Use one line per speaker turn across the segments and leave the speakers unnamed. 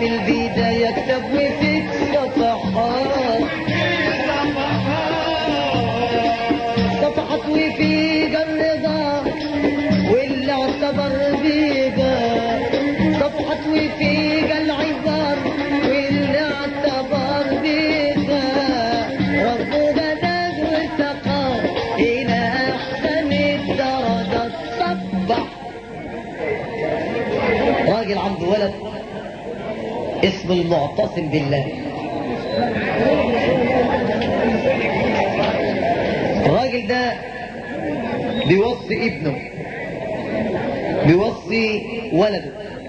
البداية كتب وفيك صفحات صفحت وفيك الرضا واللي اعتبر بيها صفحت وفيك العبر واللي اعتبر بيها ربه بدأ وسقى إلى أحسن الدرجات صبح راجل عنده ولد اسمه المعتصم بالله الراجل ده بيوصي ابنه بيوصي ولده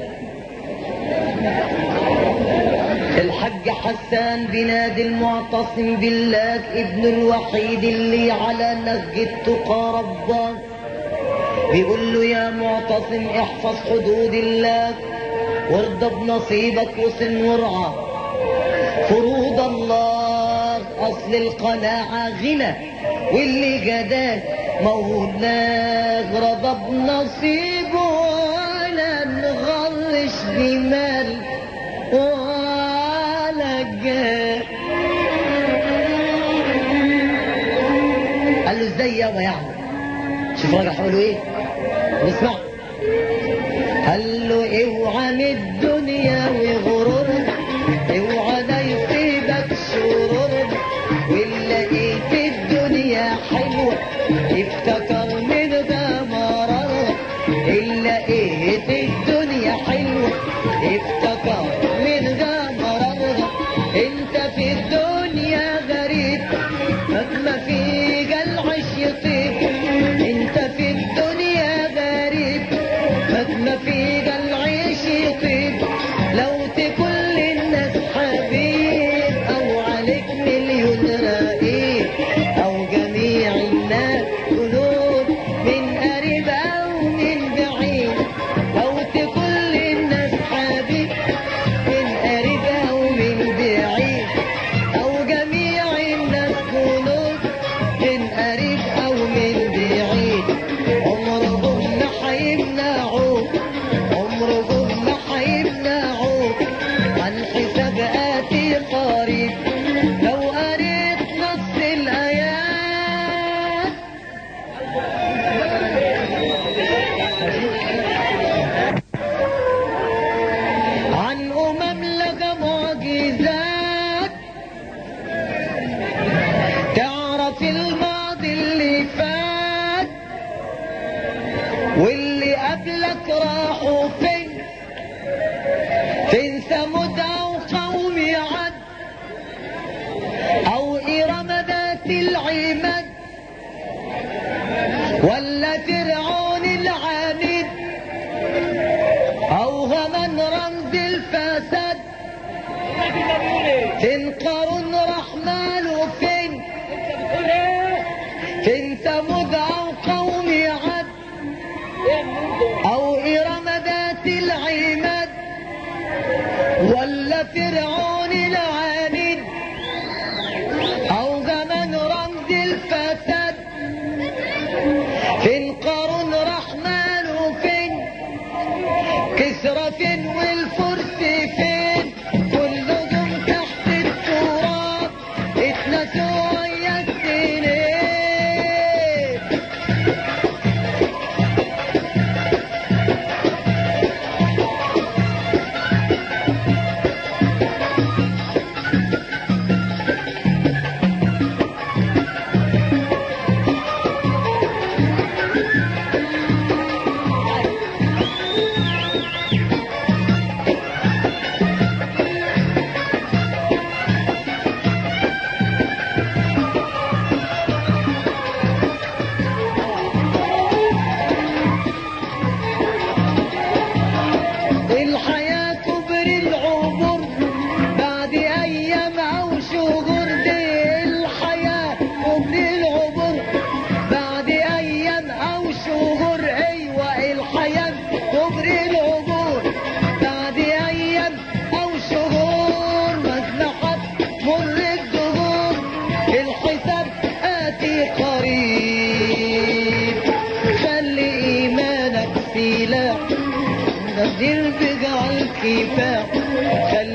الحاج حسان بنادي المعتصم بالله ابنه الوحيد اللي على نهج التقى رباه بيقول له يا معتصم احفظ حدود الله وارضى بنصيبك وصل ورعى فروض الله اصل القناعة غنى واللي جداه مولاه رضى بنصيبه ولا نغرش بمال ولا جاه قال له ازاي يابا يعني شوف راجل حوله ايه نسمع قال له اوعى من الدنيا وغرور اوعى ده يصيبك شرور واللي لقيت الدنيا حلوة افتكر من ده مرار اللي لقيت الدنيا حلوة افتكر من ده مرار انت في الدنيا غريب ما في العش يطيب انت في الدنيا غريب ما في العيش يطيب لو تكل الناس حبيب او عليك مليون رقيب او جميع الناس قلوب من قريب او من بعيد لو تكل الناس حبيب من قريب او من بعيد او جميع الناس قلوب من قريب او من بعيد عمرهم ما هيمنعوك عمرهم ما هيمنعوك عن حساب آتي قريب لو قريت نص الآيات عن أمم لك معجزات تعرف الماضي اللي فات واللي قبلك راحوا فين فين ثمود او قوم عد او ارم ذات العماد ولا فرعون العاند او غمن رمز الفساد فين قارون رحمن فين فين ثمود او قوم عد او ارم ذات العماد ولا فرعون العاند او زمن رمز الفساد فين قارون رحمن وفين كسرى فين والفرس فين كلهم تحت التراب اتنسوا ويا السنين الحياة كبر العمر بعد أيام أو شهور دي الحياة كبر العمر بعد أيام أو شهور أيوة الحياة كبر العمر بعد أيام أو شهور مزنقة مر الدهور الحساب آتي قريب خلي إيمانك سلاح نزل بجعل كفاح خلي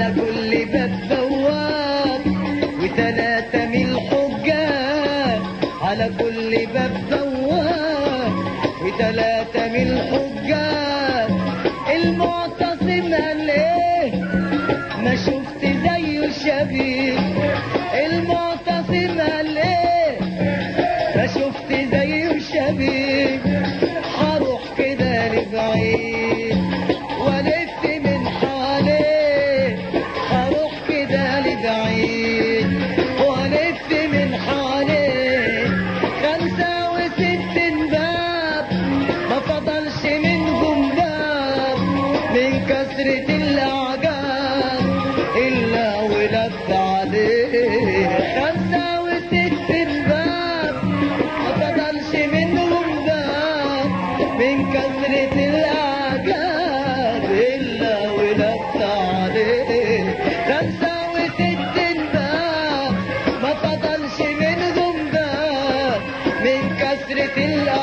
وثلاثة من الحجاج على كل باب بواب وثلاثة من الحجاج المعتصم قال ايه ما شفت زيه شبيه المعتصم قال ايه ما شفت زيه شبيه هروح كده لبعيد والف من حواليه هروح كده لبعيد والف من حواليه خمسة وست باب ما فضلش منهم باب من كثرة الأعجاب إلا ولف عليه خمسة وست باب ما فضلش منهم باب من كثرة الأعجاب إلا ولف عليه خمسة وست باب ما فضلش منهم باب من كثرة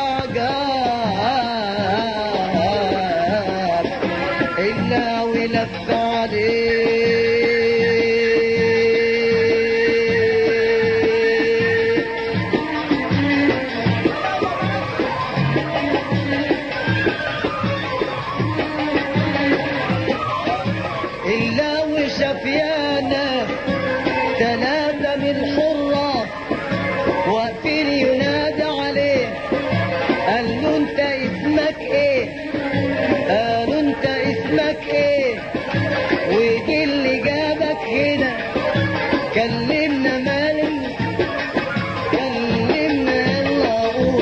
الأعجاب إلا ولف عليه إلا وشاف يا ناس ثلاثة من الحرة واقفين ينادى عليه قال له انت اسمك ايه قالوا انت اسمك ايه ودي اللي جابك هنا كلمنا مالك كلمنا يلا قول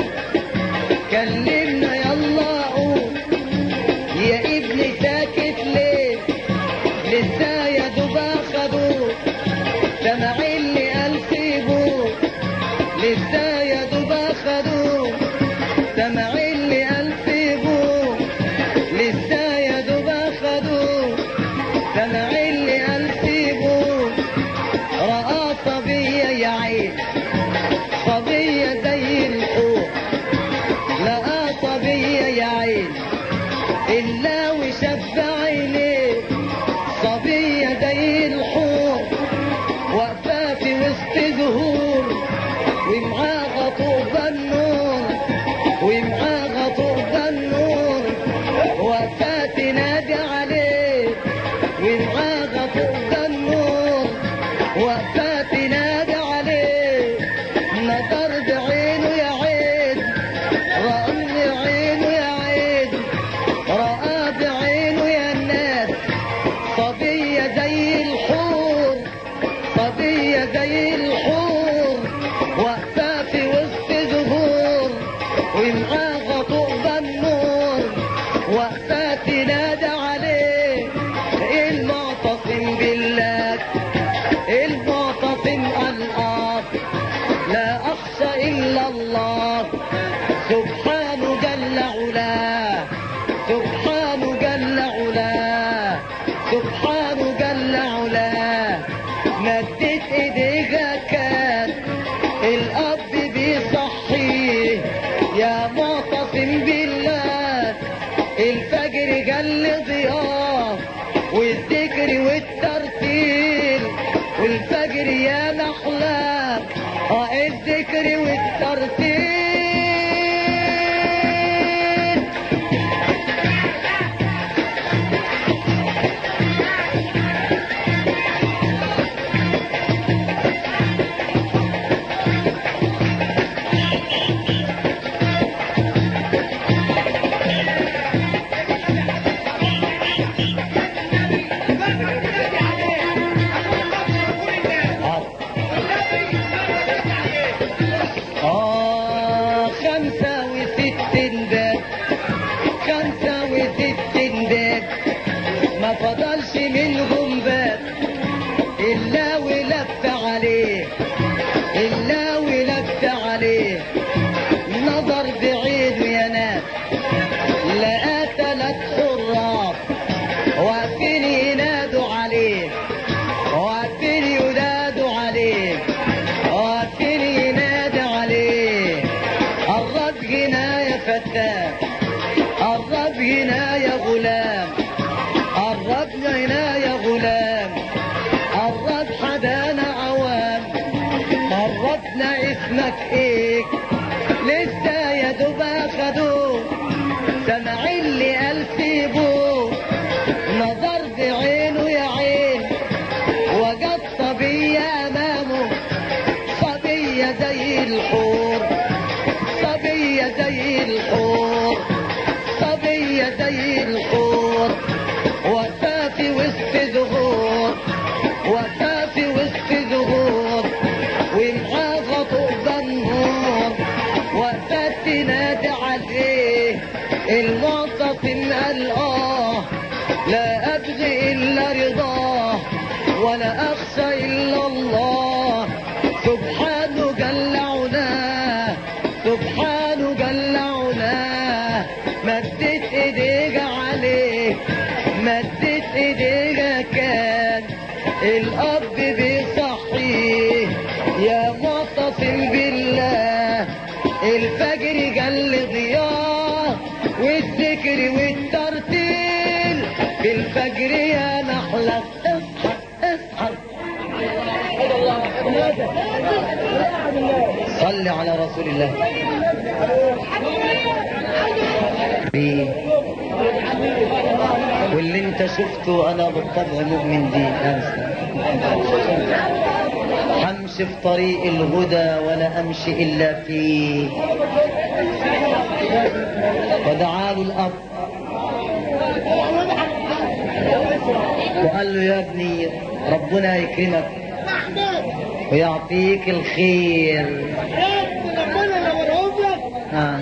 كلمنا يلا قول يا ابني ساكت ليه لسه يا دوب اخدوه سمع اللي قال سيبوه لسه يا دوب اخدوه سمع اللي قال سيبوه لسه يا دوب اخدوه سمع اللي قال سيبوه رأى صبية يا عين صبية زي الحور لقى صبية يا عين إلا وشف عينيه صبية زي الحور واقفة في وسط زهور ومعاها طوب النور ومعاها طوب النور واقفة تنادي عليه ومعاها طوب النور واقفة تنادي عليه نظر بعينه يا عين رأى عينه يا عين رأى بعينه يا الناس صبية زي الحور صبية زي الحور واقفة في وسط زهور ومعاها طوب النور واقفة تنادى عليه المعتصم بالله المعتصم الآب لا أخشى إلا الله سبحانه جل علاه سبحانه جل علاه سبحانه جل علاه مدت ايديها كان الاب بيصحيه يا معتصم بالله الفجر جل ضياء والذكر والترتيل والفجر يا محلاه اه الذكر والترتيل آه خمسة وست باب خمسة وست باب ما فضلش منهم باب إلا ولف عليه إلا ولف عليه نظر بعيده يا ناس لقى تلات حراس واقفين ينادوا عليه واقفين ينادوا عليه واقفين ينادى عليه قرب هنا يا فتاة قرب هنا يا غلام قرب هنا يا غلام قرب حدانا عوام سمع اللي قال سيبوه نظر بعينه يا عين وجد صبية أمامه صبية زي الحور صبية زي الحور صبية زي الحور وفاة في وسط زهور وفاة في وسط زهور ومعاه غطوء بنور وفاة تنادي عليه المعتصم قال آه لا أبغي إلا رضاه ولا أخشى إلا الله سبحانه جل علاه سبحانه جل علاه مدت ايديك عليه مدت ايديك كان الاب بيصحيه يا معتصم بالله الفجر جل ضياه والذكر والترتيل في الفجر يا محلى اصحى اصحى صل على رسول الله بيه. واللي انت شفته انا بالطبع مؤمن بيه انسى همشي في طريق الهدى ولا امشي الا فيه ودعا له الاب وقال له يا ابني ربنا يكرمك ويعطيك الخير آه.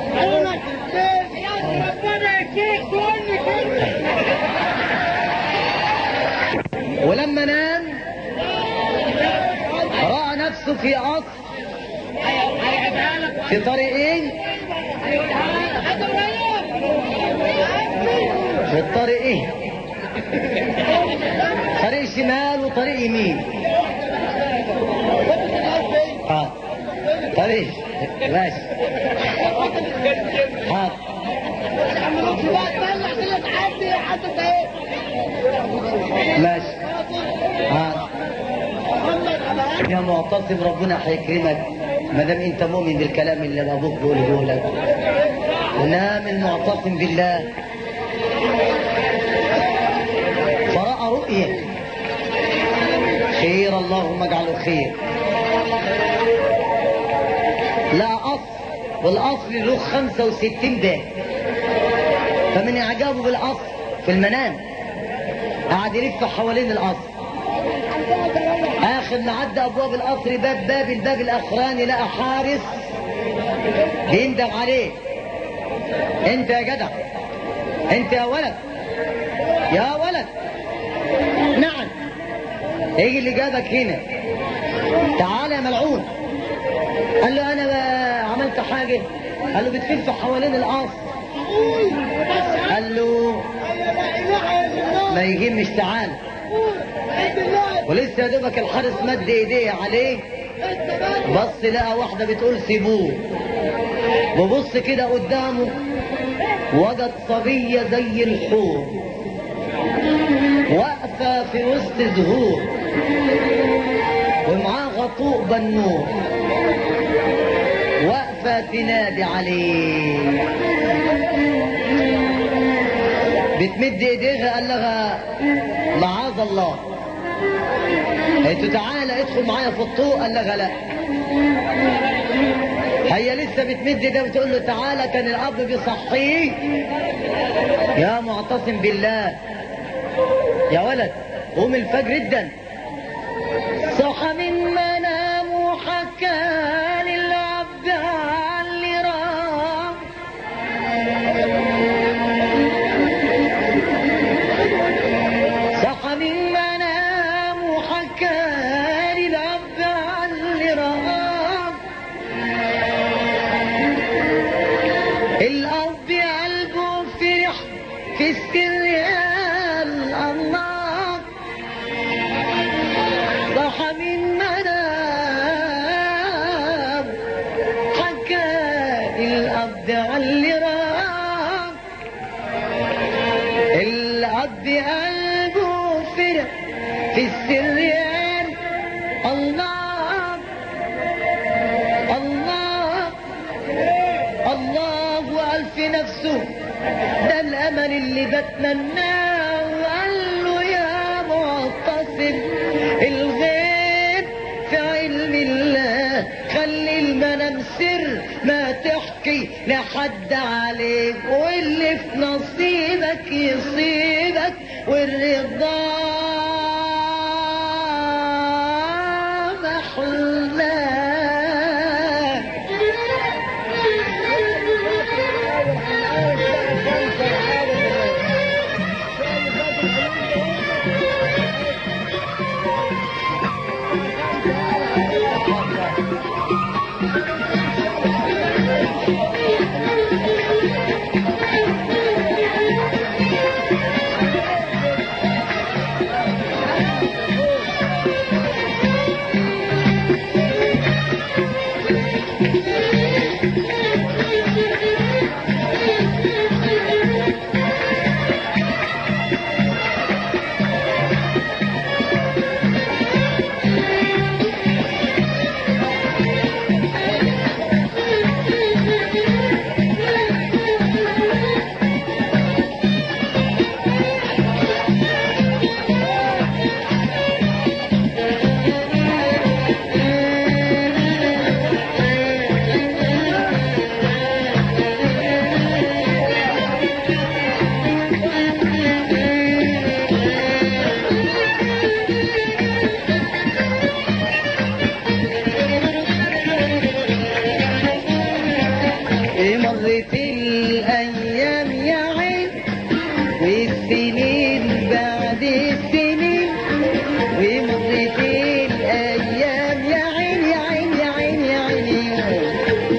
ولما نام رأى نفسه في قصر في طريقين في الطريقين طريق شمال وطريق يمين اه طريق ماشي حاضر ماشي حاضر يا معتصم ربنا هيكرمك ما دام انت مؤمن بالكلام اللي ابوك بيقوله لك ونام المعتصم بالله فرأى رؤية خير اللهم اجعله خير لا أصل والأصل له 65 باب فمن إعجابه بالأصل في المنام قعد يلف حوالين القصر آخر ما عدى أبواب القصر باب باب الباب الأخراني لقى حارس بيندم عليه أنت يا جدع أنت يا ولد يا ولد نعم ايه اللي جابك هنا تعال يا ملعون قال له انا بقى عملت حاجة قال له بتلف حوالين القصر قال له ما يهمش تعال ولسه يا دوبك الحارس مد ايديه عليه بص لقى واحدة بتقول سيبوه ببص كده قدامه وجد صبية زي الحور واقفة في وسط زهور ومعاه غطوء بنور واقفة تنادي عليه بتمد ايديها قال لها معاذ الله قالت له تعالى ادخل معايا في الطوق قال لها لا هي لسه بتمد ده بتقول له تعالى كان الاب بيصحيه يا معتصم بالله يا ولد قوم الفجر جدا صحى من منام وحكى للعبد عن اللي رام صحى من منام وحكى للعبد عن اللي رام الأرض قلبه فرح في السر قال الله صحى من منام حكى الأرض على اللي رام الأرض قلبه فرح في السر قال الله الله الله قال في نفسه ده الامل اللي بتمناه وقال له يا معتصم الغيب في علم الله خلي المنام سر ما تحكي لحد عليك واللي في نصيبك يصيبك والرضا محلاه مرت الايام يا عين والسنين بعد السنين ومرت الايام يا عين يا عين يا عين يا عين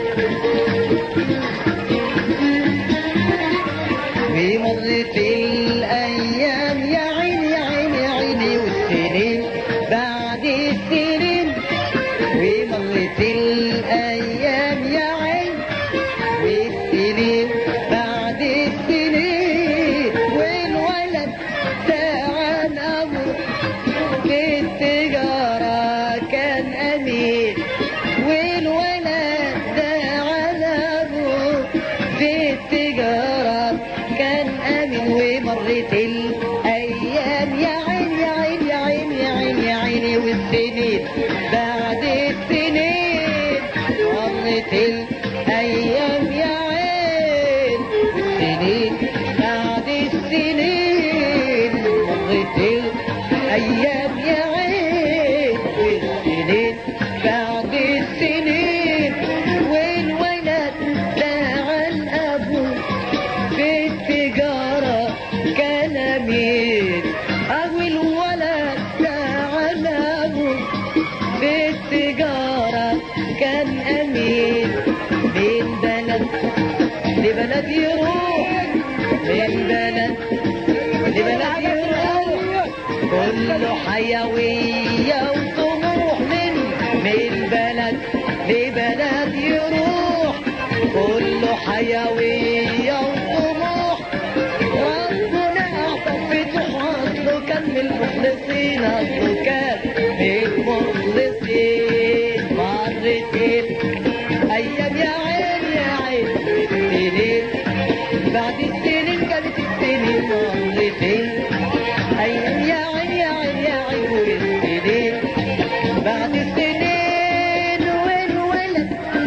ومرت الايام يا عين يا عين يا عيني والسنين بعد السنين ومرت الايام يا عين والسنين بعد السنين والولد تعال أمر في التجارة كان أمين والولد تعال أمر في التجارة كان أمين ومرت الأيام يا عين يا عين يا عين يا عين يا عيني والسنين بعد السنين مرت الأيام يا عين والسنين بعد السنين مرت الأيام يا عين والسنين بعد السنين والولد زعل أبوه في التجارة كان أمين أو الولد زعل أبوه في التجارة كان أمين من بلد لبلد يروح من بلد لبلد يروح كله حيوية وطموح من من بلد لبلد يروح كله حيوية وطموح ربنا أعطى فتح أصله كان من المخلصين أصله كان من المخلصين مرتين أيام يا عين يا عين سنين بعد السنين كانت السنين مرتين أيام يا عين يا عين يا عين والسنين بعد السنين والولد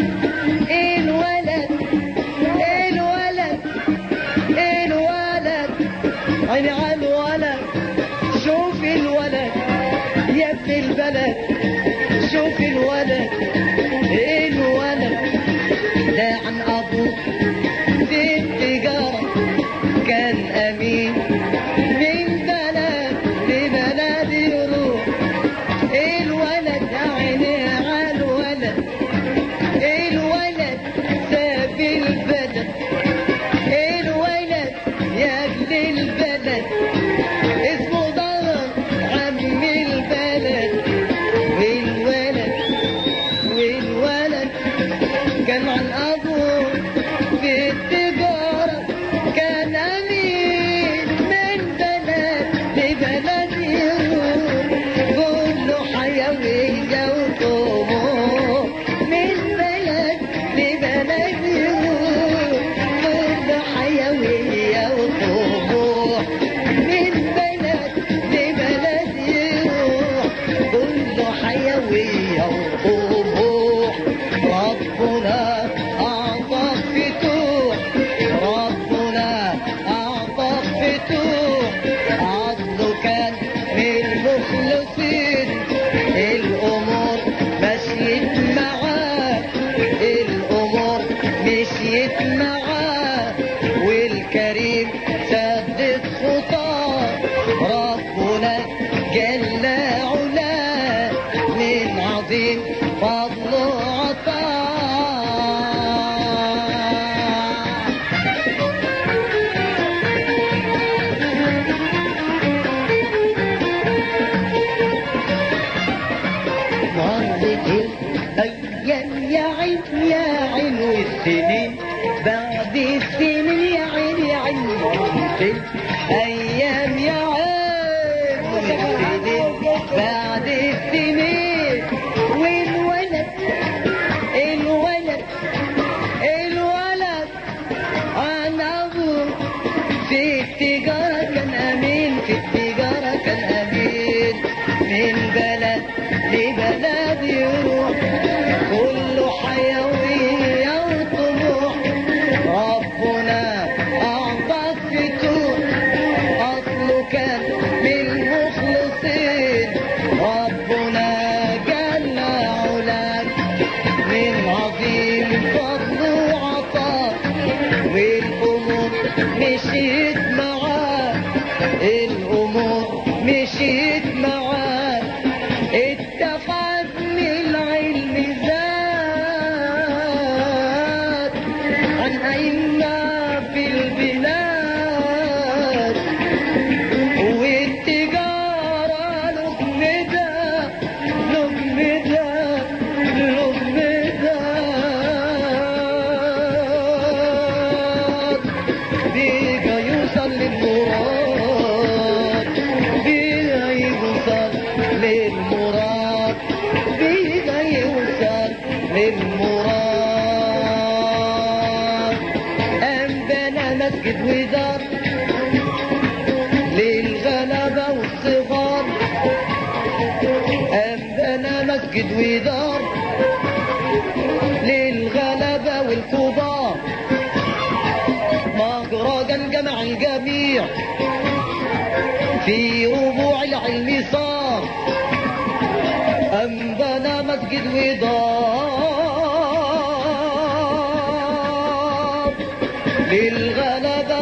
الولد الولد الولد عيني على الولد شوف الولد يا ابن البلد شوف الولد الولد ده عن ابوه في التجارة كان امين من بلد لبلد يروح الولد يا عيني على الولد الولد ساب البلد الولد يا ابن البلد اسمه ضرر عم البلد في ايام يا عين والسنين بعد السنين والولد الولد الولد انا ابوه في التجارة كان امين في التجارة كان امين من بلد لبلد يروح كله حيوية وطموح ربنا اعطاك فتوح اصله كان من المخلصين ربنا جل علاك من عظيم فضل وعطاء والامور مشيت معاه الامور مشيت معاه اتخذ من العلم زاد عن أئمة في البلاد والتجارة لقمتها لقمتها لقمتها بيجا يوصل للمراد بيجا يوصل للمراد بيجا يوصل للمراد قام بنى مسجد ودار للغلبة والصغار قام بنى مسجد ودار للغلبة والكبار مهرجان جمع الجميع في ربوع العلم صار أم بنى مسجد وضار للغلبة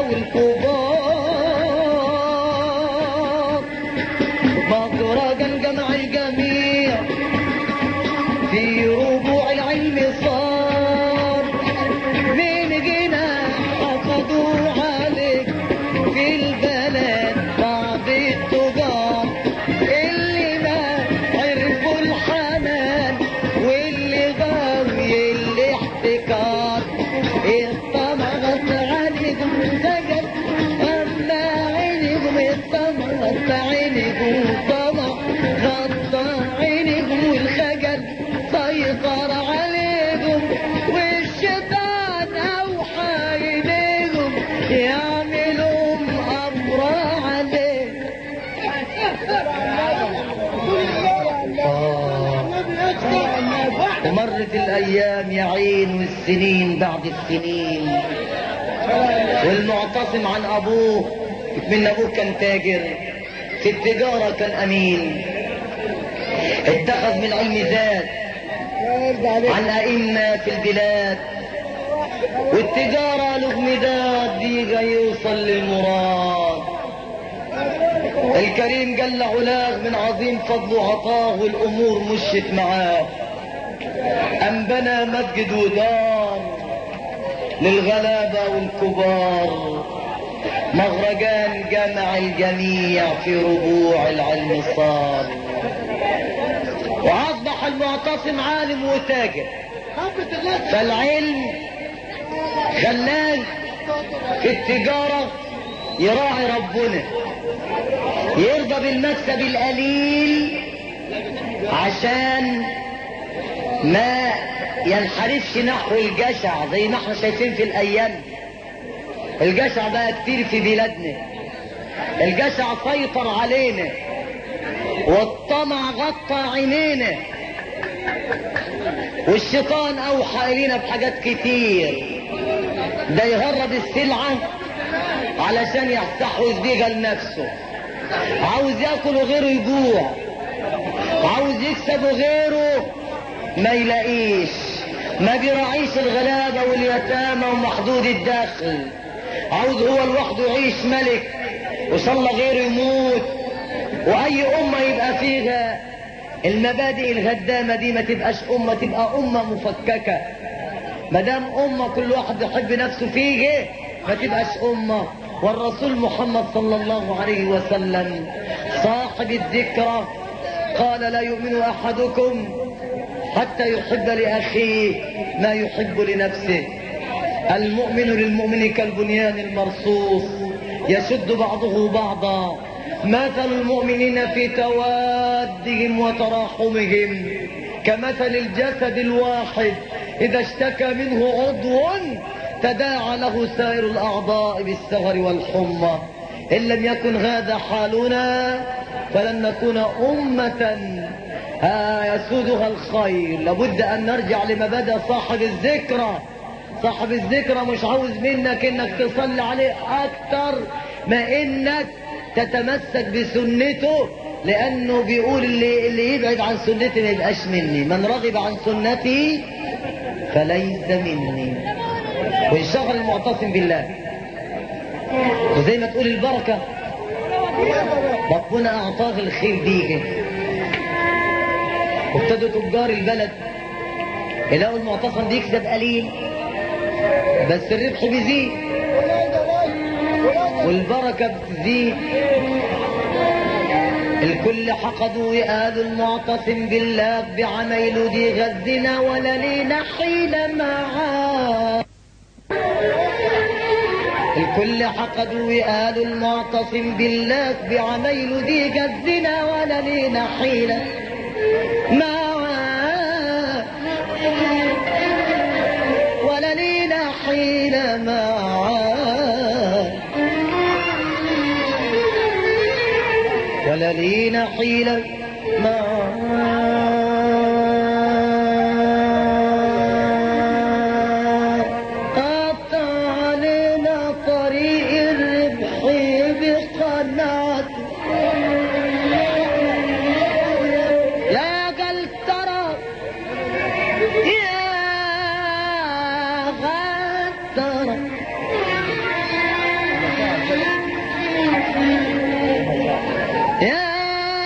والكبار مهرجان جمع الجميع في ربوع العلم صار من جنا حفظوا عليك في البلد بعض التجار اللي ما عرفوا الحنان واللي غاوي الاحتكار الطمغت عليكم سجد اما عينكم الطمغت عينكم طمع غطى عينكم والخجل سيطر عليكم والشيطان اوحى اليكم يعملوا امر عليكم ومرت الايام يا عين والسنين بعد السنين والمعتصم عن ابوه من ابوه كان تاجر في التجارة كان امين اتخذ من علم ذات عن ائمة في البلاد والتجارة له مداد ديجا يوصل للمراد الكريم جل علاه من عظيم فضله وعطاه والامور مشت معاه ام بنى مسجد ودار للغلابة والكبار مهرجان جمع الجميع في ربوع العلم صار واصبح المعتصم عالم وتاجر فالعلم خلاه في التجارة يراعي ربنا يرضى بالمكسب القليل عشان ما ينحرفش نحو الجشع زي ما احنا شايفين في الايام الجشع بقى كتير في بلادنا الجشع سيطر علينا والطمع غطى عينينا والشيطان اوحى الينا بحاجات كتير ده يهرب السلعة علشان يستحوذ بيها لنفسه عاوز ياكل وغيره يجوع عاوز يكسب وغيره ما يلاقيش ما بيراعيش الغلابة واليتامى ومحدود الدخل عاوز هو لوحده يعيش ملك وصلى غيره يموت واي امة يبقى فيها المبادئ الهدامة دي ما تبقاش امة تبقى امة مفككة ما دام امة كل واحد يحب نفسه فيه ما تبقاش امة والرسول محمد صلى الله عليه وسلم صاحب الذكرى قال لا يؤمن احدكم حتى يحب لاخيه ما يحب لنفسه المؤمن للمؤمن كالبنيان المرصوص يشد بعضه بعضا مثل المؤمنين في توادهم وتراحمهم كمثل الجسد الواحد إذا اشتكى منه عضو تداعى له سائر الأعضاء بالسهر والحمى إن لم يكن هذا حالنا فلن نكون أمة يسودها الخير لابد أن نرجع لمبادئ صاحب الذكرى صاحب الذكرى مش عاوز منك انك تصلي عليه اكتر ما انك تتمسك بسنته لانه بيقول اللي, اللي يبعد عن سنتي ما يبقاش مني من رغب عن سنتي فليس مني وانشغل المعتصم بالله وزي ما تقول البركة ربنا اعطاه الخير دي وابتدوا تجار البلد يلاقوا المعتصم بيكسب قليل بس الربح بيزيد والبركة بتزيد الكل حقدوا وقالوا المعتصم بالله بعميله دي غزنا ولا لينا حيلة معاه الكل حقدوا وقالوا المعتصم بالله بعميله دي غزنا ولا لينا حيلة معاه ولا لينا حيلة معاه ولا لينا حيلة معاه قطع علينا طريق الربح بقناعته يا قلترة يا غدرة يا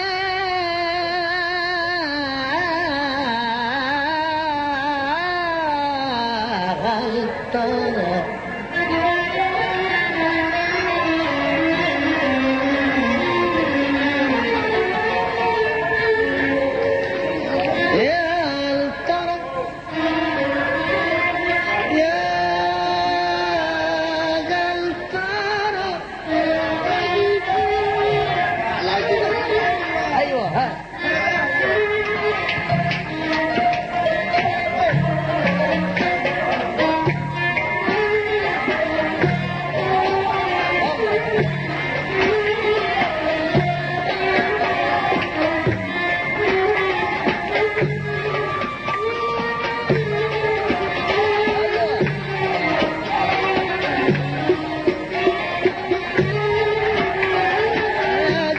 غلطرة يا غلطرة يا غلطرة ايوه ها يا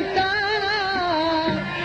غلطرة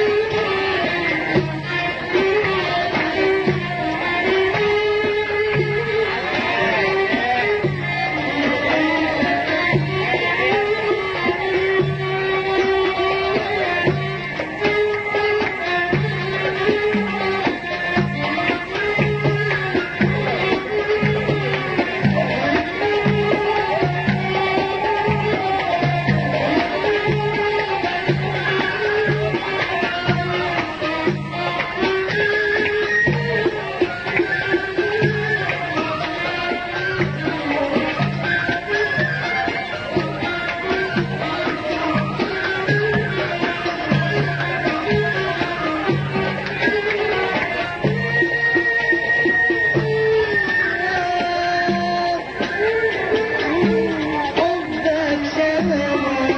حبك شمع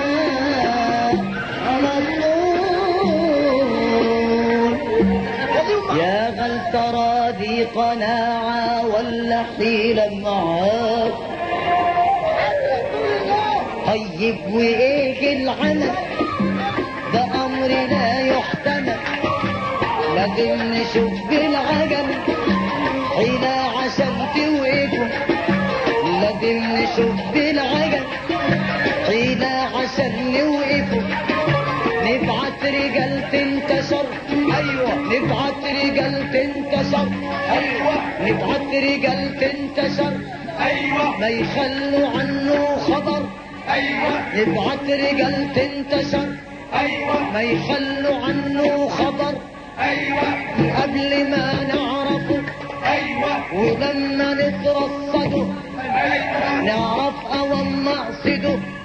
على طول يا غل ترى دي قناعة ولا حيلة معاك طيب وايه العمل ده امر لا يحتمل لازم نشوف بالعجل حيلة عشان توقفه لازم نشوف بالعجل حيلة عشان نوقفه نبعت رجال تنتشر ايوه نبعت رجال تنتشر ايوه نبعت رجال تنتشر
ايوه
ما يخلوا عنه خبر
ايوه
نبعت رجال تنتشر
ايوه
ما يخلوا عنه خبر
ايوه
قبل ما نعرفه
ايوه
ولما نترصده
ايوه
نعرف اوام مقصده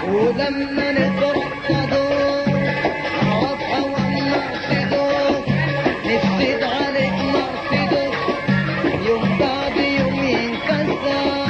ولما نترصدوا عرفها ونقصدوا نفسد عليك مقصدوا يوم بعد يوم ينكسر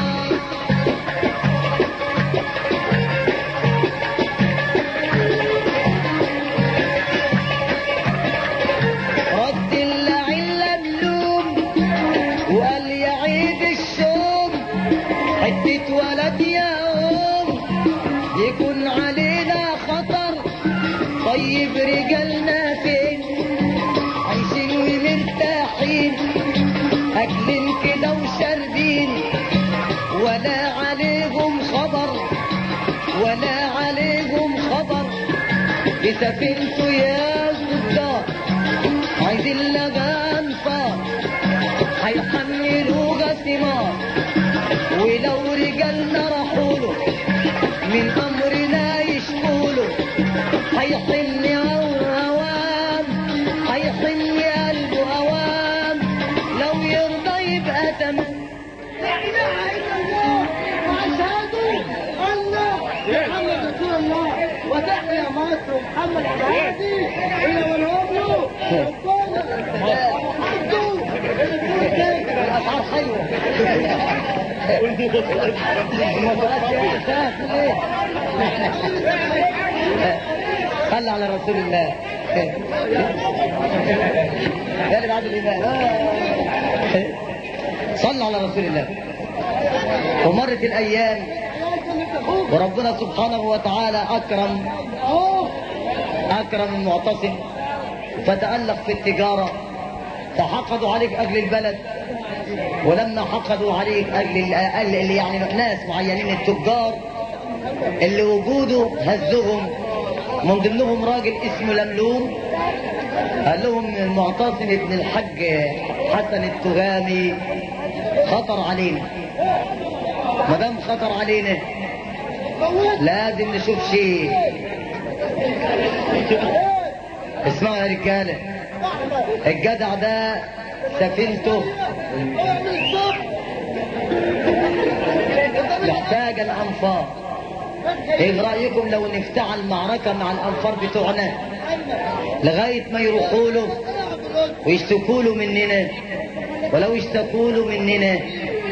رد اللعين لملوم وقال يا عيد الشوم حتة ولد يا أم يكون علينا خطر طيب رجالنا فين عايشين ومرتاحين أكلين كده وشاربين ولا عليهم خبر ولا عليهم خبر بسفينته يا صدار عايزين لها انفار هيحملوها ثمار ولو رجالنا راحوله من امرنا يشكوله هيحن اوام هيحن قلبه اوام لو يرضى يبقى تمام
لا اله الا الله واشهد ان محمد رسول الله وتحيا مصر محمد الهادي الى والهبل
الاسعار حلوه صلى على رسول الله يا اللي بعد الايمان صلى على رسول الله ومرت الايام وربنا سبحانه وتعالى اكرم اكرم المعتصم فتالق في التجاره فحقدوا عليك اجل البلد ولما حقدوا عليك اجل ال- اللي يعني ناس معينين التجار اللي وجوده هزهم من ضمنهم راجل اسمه لملوم قال لهم المعتصم ابن الحج حسن التهامي خطر علينا ما دام خطر علينا لازم نشوف شيء اسمعوا يا رجاله الجدع ده سفينته محتاجة الأنفار ايه رأيكم لو نفتعل معركة مع الأنفار بتوعنا لغاية ما يروحوا له ويشتكوا له مننا ولو اشتكوا له مننا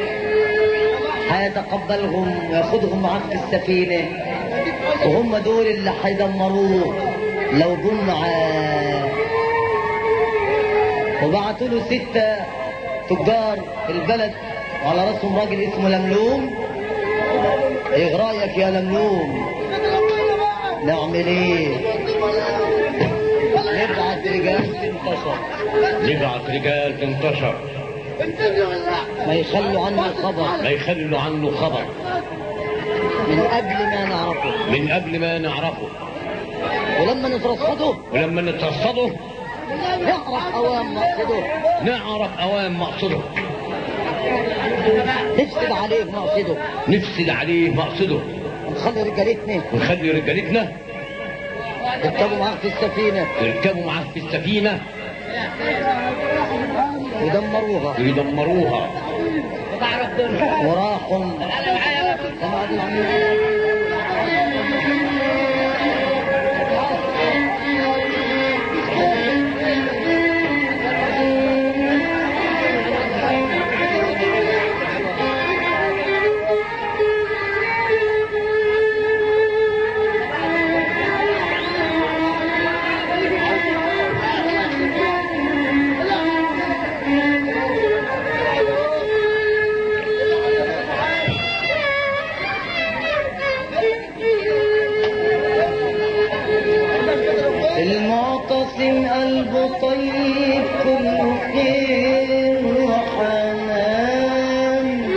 هيتقبلهم وياخدهم معاه في السفينة وهم دول اللي هيدمروه لو جم معاه وبعتوا له ستة تجار في البلد وعلى راسهم راجل اسمه لملوم ايه رايك يا لملوم نعمل ايه نبعت رجال تنتشر
نبعت رجال تنتشر
ما يخلوا عنه خبر
لا يخلوا عنه خبر
من قبل ما نعرفه
من قبل ما نعرفه
ولما نترصده
ولما نترصده
نعرف اوام مقصده
نعرف اوام مقصده
نفسد عليه مقصده
نفسد عليه مقصده
نخلي رجالتنا
ونخلي رجالتنا
يركبوا معاه في السفينة
يركبوا معاه في السفينة
يدمروها
ويدمروها
وراحوا المعتصم قلبه طيب كله خير وحنان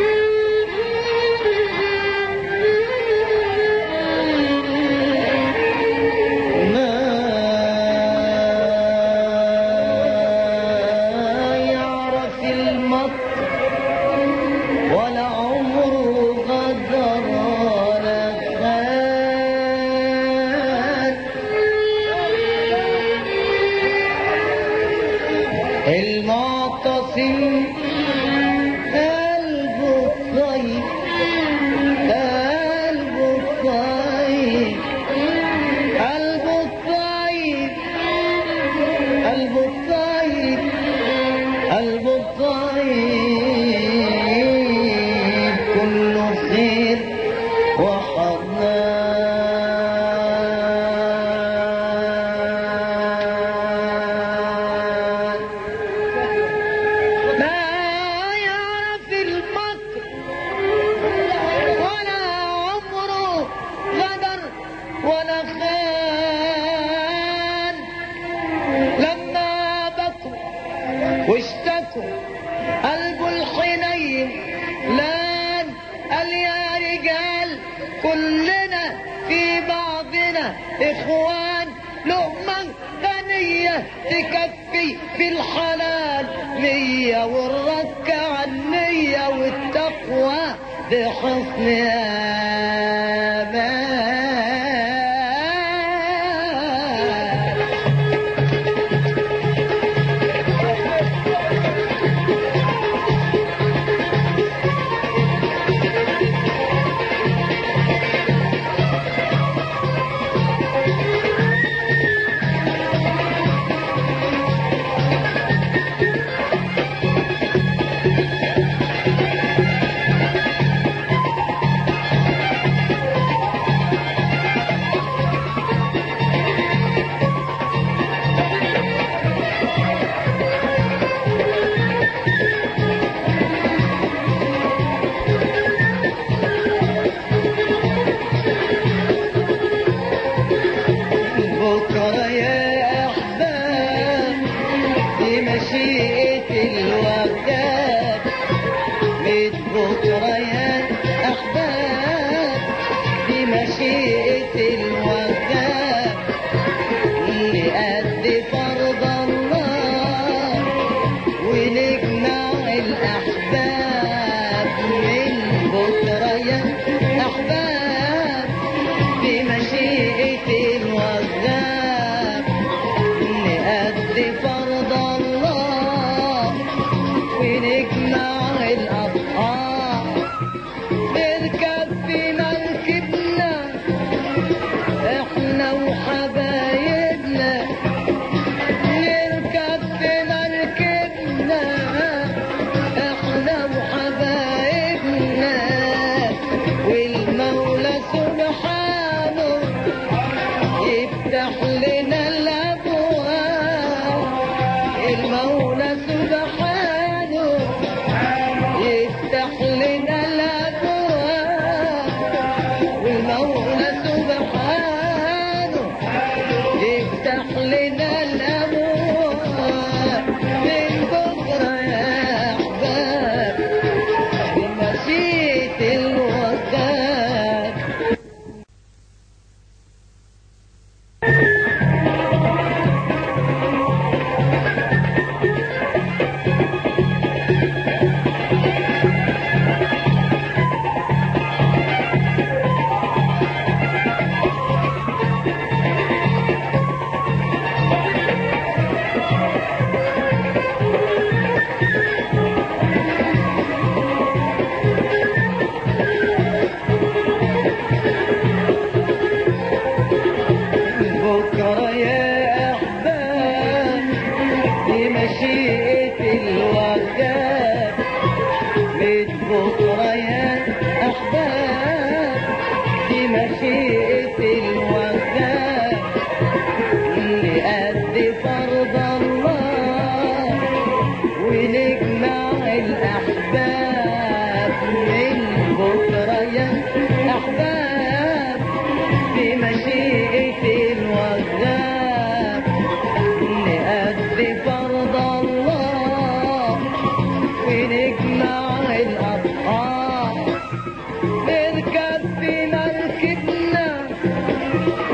ما يعرف المكر ولا عمره غدر ولا خان احنا اخوان لقمة غنية تكفي في الحلال مية والركع النية والتقوى بحسن آمان بكرة يا أحباب بمشيئة الوفاة ميت بكرة يا أحباب بمشيئة الوفاة نأدي فرض الله ونجمع الأحباب من بكرة يا أحباب بمشيئة الوهاب نأدي فرض الله ونجمع الأضحى نركب في مركبنا احنا وحبايبنا نركب في مركبنا احنا وحبايبنا والمولى سبحانه يفتح لنا الابواب المولى سبحانه يفتح لنا الابواب والمولى سبحانه يفتح لنا الابواب من بكره يا احباب بمشيئه الوفاه بكرة يا أحباب بمشيئة الوفاة ميت بكرة يا أحباب بمشيئة الوفاة نأدي فرض الله ونجمع الأحباب من بكرة يا أحباب بمشيئة الوهاب نأدي فرض الله ونجمع الأضحى نركب في مركبنا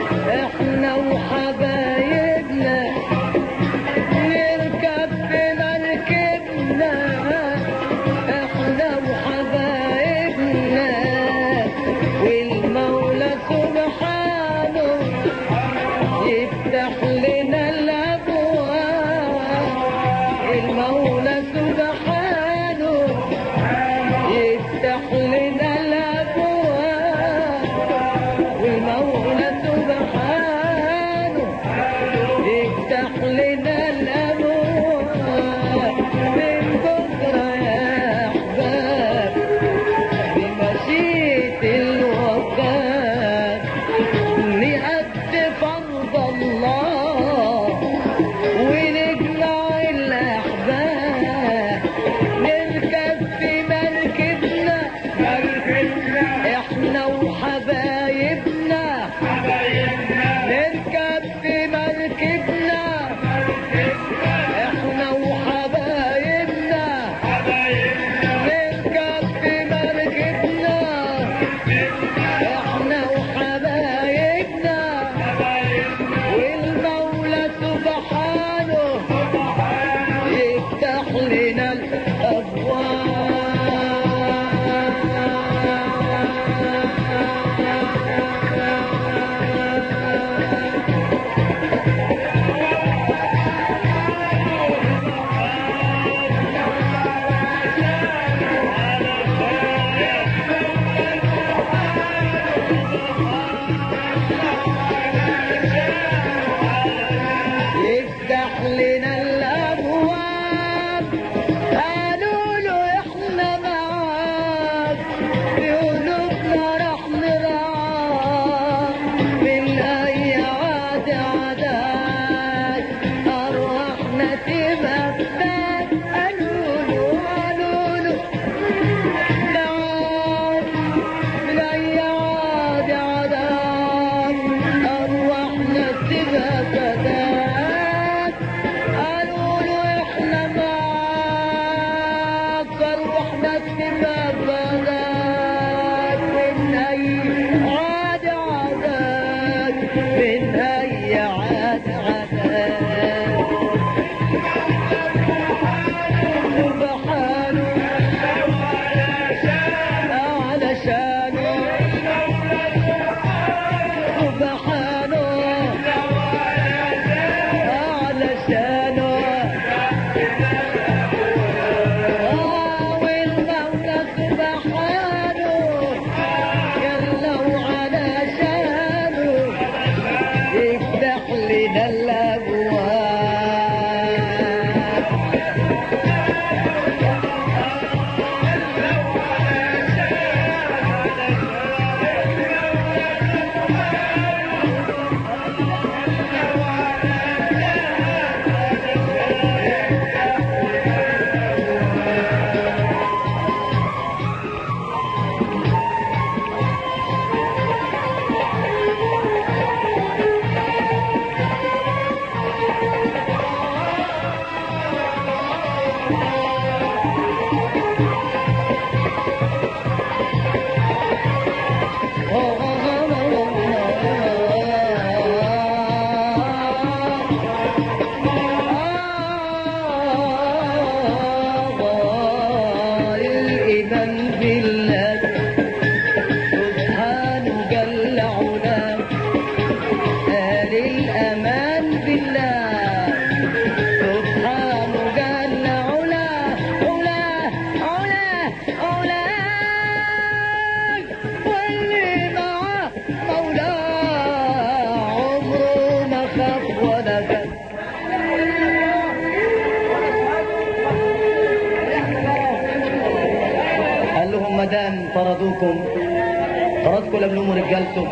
طردوكم طردكم لملوموا رجالته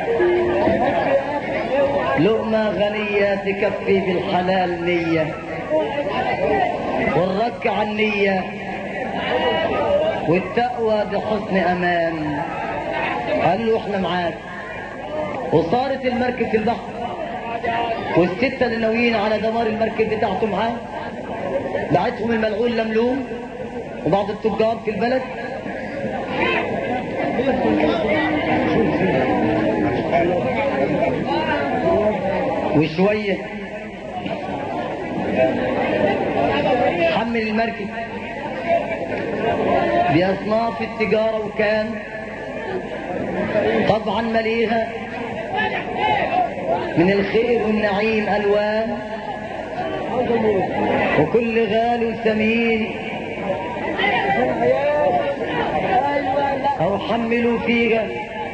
لقمة غنية تكفي بالحلال نية والرك عن النية والتقوى بحسن أمان قال له احنا معاك وصارت المركب في البحر والستة اللي ناويين على دمار المركب بتاعته معاه بعتهم الملعون لملوم وبعض التجار في البلد وشوية حمل المركب بأصناف التجارة وكان طبعا مليها من الخير والنعيم ألوان وكل غال ثمين أو حملوا فيها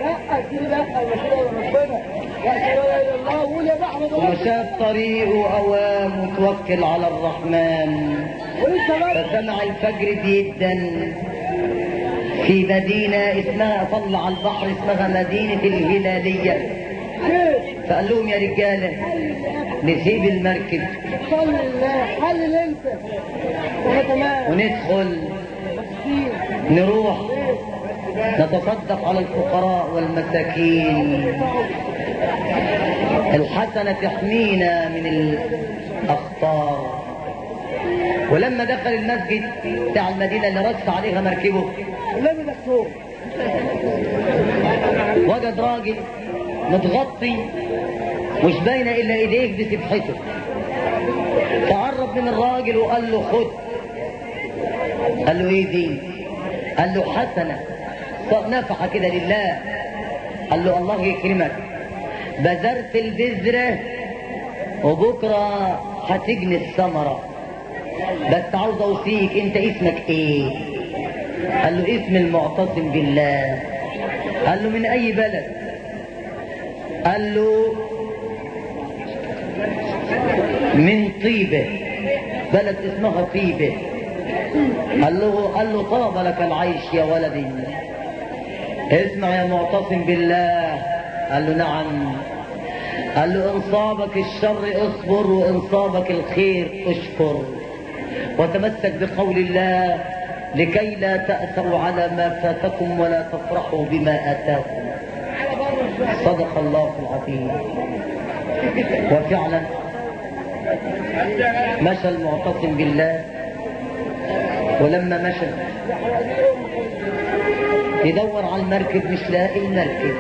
ومشى طريقه أوام متوكل على الرحمن فسمع الفجر بيدا في مدينة اسمها طلع البحر اسمها مدينة الهلالية فقال لهم يا رجالة نسيب المركب
صلي الله حلل انت وانا تمام
وندخل نروح نتصدق على الفقراء والمساكين الحسنة تحمينا من الأخطار ولما دخل المسجد بتاع المدينة اللي رص عليها مركبه
النبي دكتور
وجد راجل متغطي مش باينه الا ايديك بسبحته فقرب من الراجل وقال له خد قال له ايه دي قال له حسنه نفحه كده لله قال له الله يكرمك بذرت البذره وبكره هتجني الثمره بس عاوز اوصيك انت اسمك ايه قال له اسم المعتصم بالله قال له من اي بلد قال له من طيبة بلد اسمها طيبة قال له قال له طاب لك العيش يا ولدي اسمع يا معتصم بالله قال له نعم قال له ان صابك الشر اصبر وان صابك الخير اشكر وتمسك بقول الله لكي لا تأسوا على ما فاتكم ولا تفرحوا بما آتاكم صدق الله العظيم وفعلا مشى المعتصم بالله ولما مشى يدور على المركب مش لاقي المركب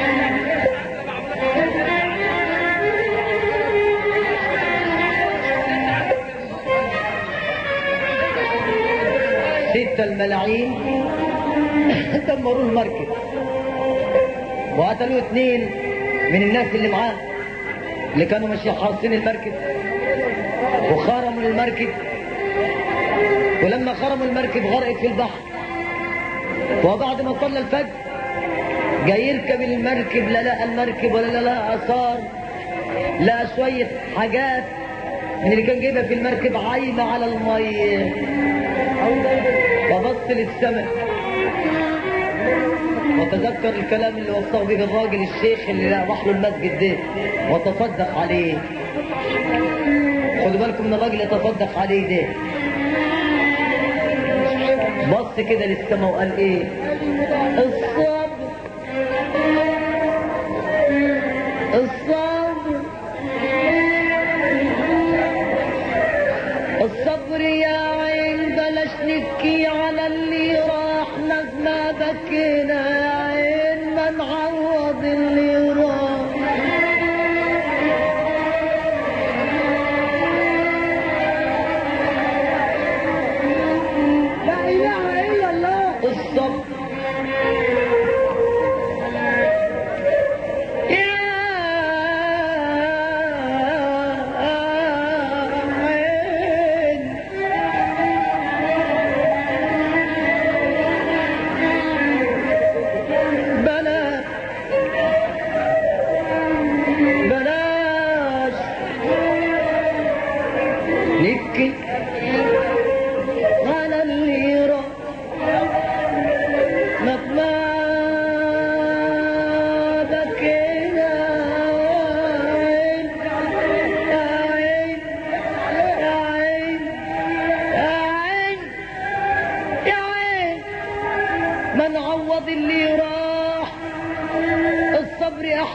ستة الملاعين دمروا المركب وقتلوا اثنين من الناس اللي معاه اللي كانوا ماشيين حاصين المركب وخرموا المركب ولما خرموا المركب غرقت في البحر وبعد ما صلى الفجر جاي يركب المركب لا لقى المركب ولا لا لقى اثار لقى شويه حاجات من اللي كان جايبها في المركب عايمه على الميه فبص للسماء وتذكر الكلام اللي وصاه به الراجل الشيخ اللي راح له المسجد ده وتصدق عليه خدوا بالكم من الراجل اللي تصدق عليه ده بص كده للسماء وقال ايه الصبر الصبر الصبر يا عين بلاش نبكي على اللي راح مهما بكينا يا عين ما نعوض اللي راح
لا اله الا الله
الصبر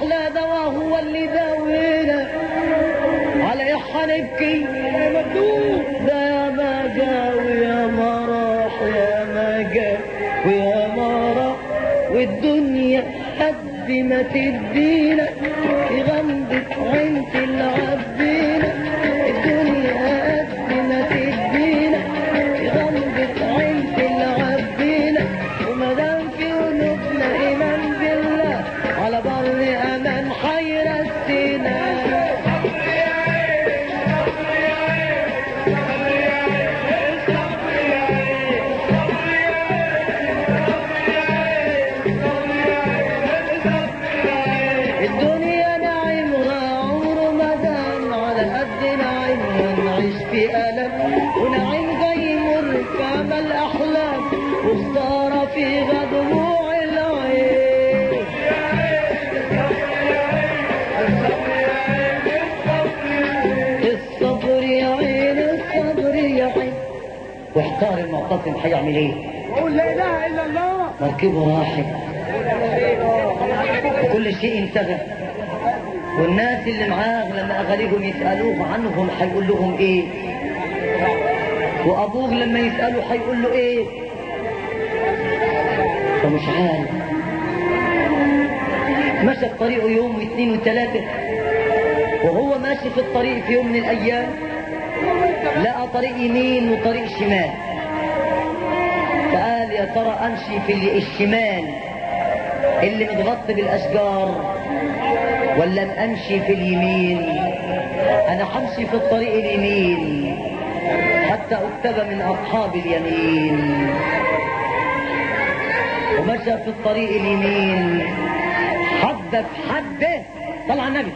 احلى دواء هو اللي داوينا على ايه حنبكي ده يا ما جا ويا ما راح يا ما جا ويا ما راح والدنيا قد ما تدينا في غمضة عين تلعب بينا الدنيا قد ما تدينا في غمضة عين تلعب بينا وما دام في قلوبنا ايمان بالله على بر امان حيرسينا الدنيا نعيمها عمره ما دام على قد نعيمها نعيش في ألم ونعيم زي مر في أمل أحلام وخسارة في دموع العين الصبر يا عين الصبر يا عين واحتار المعتصم هيعمل ايه؟
قول لا اله الا الله
مركبه راحت وكل شيء انتهى والناس اللي معاه لما اغانيهم يسالوه عنهم هيقول لهم ايه وابوه لما يساله هيقول له ايه فمش عارف مشى في طريقه يوم واثنين وثلاثه وهو ماشي في الطريق في يوم من الايام لقى طريق يمين وطريق شمال فقال يا ترى امشي في الشمال اللي متغطي بالاشجار ولا امشي في اليمين انا همشي في الطريق اليمين حتى اكتب من اصحاب اليمين ومشى في الطريق اليمين حد في حده طلع النبي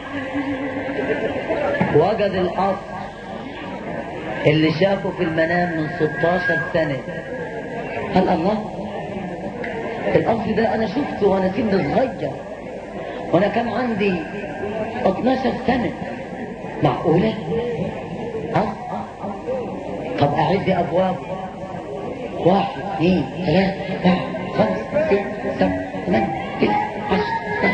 وجد القصر اللي شافه في المنام من 16 سنه قال الله القصر ده انا شفته وانا سن صغير وانا كان عندي 12 سنة معقولة؟ ها؟ طب اعد ابواب واحد اثنين ثلاثة أربعة خمسة ستة سبعة ثمانية تسعة عشرة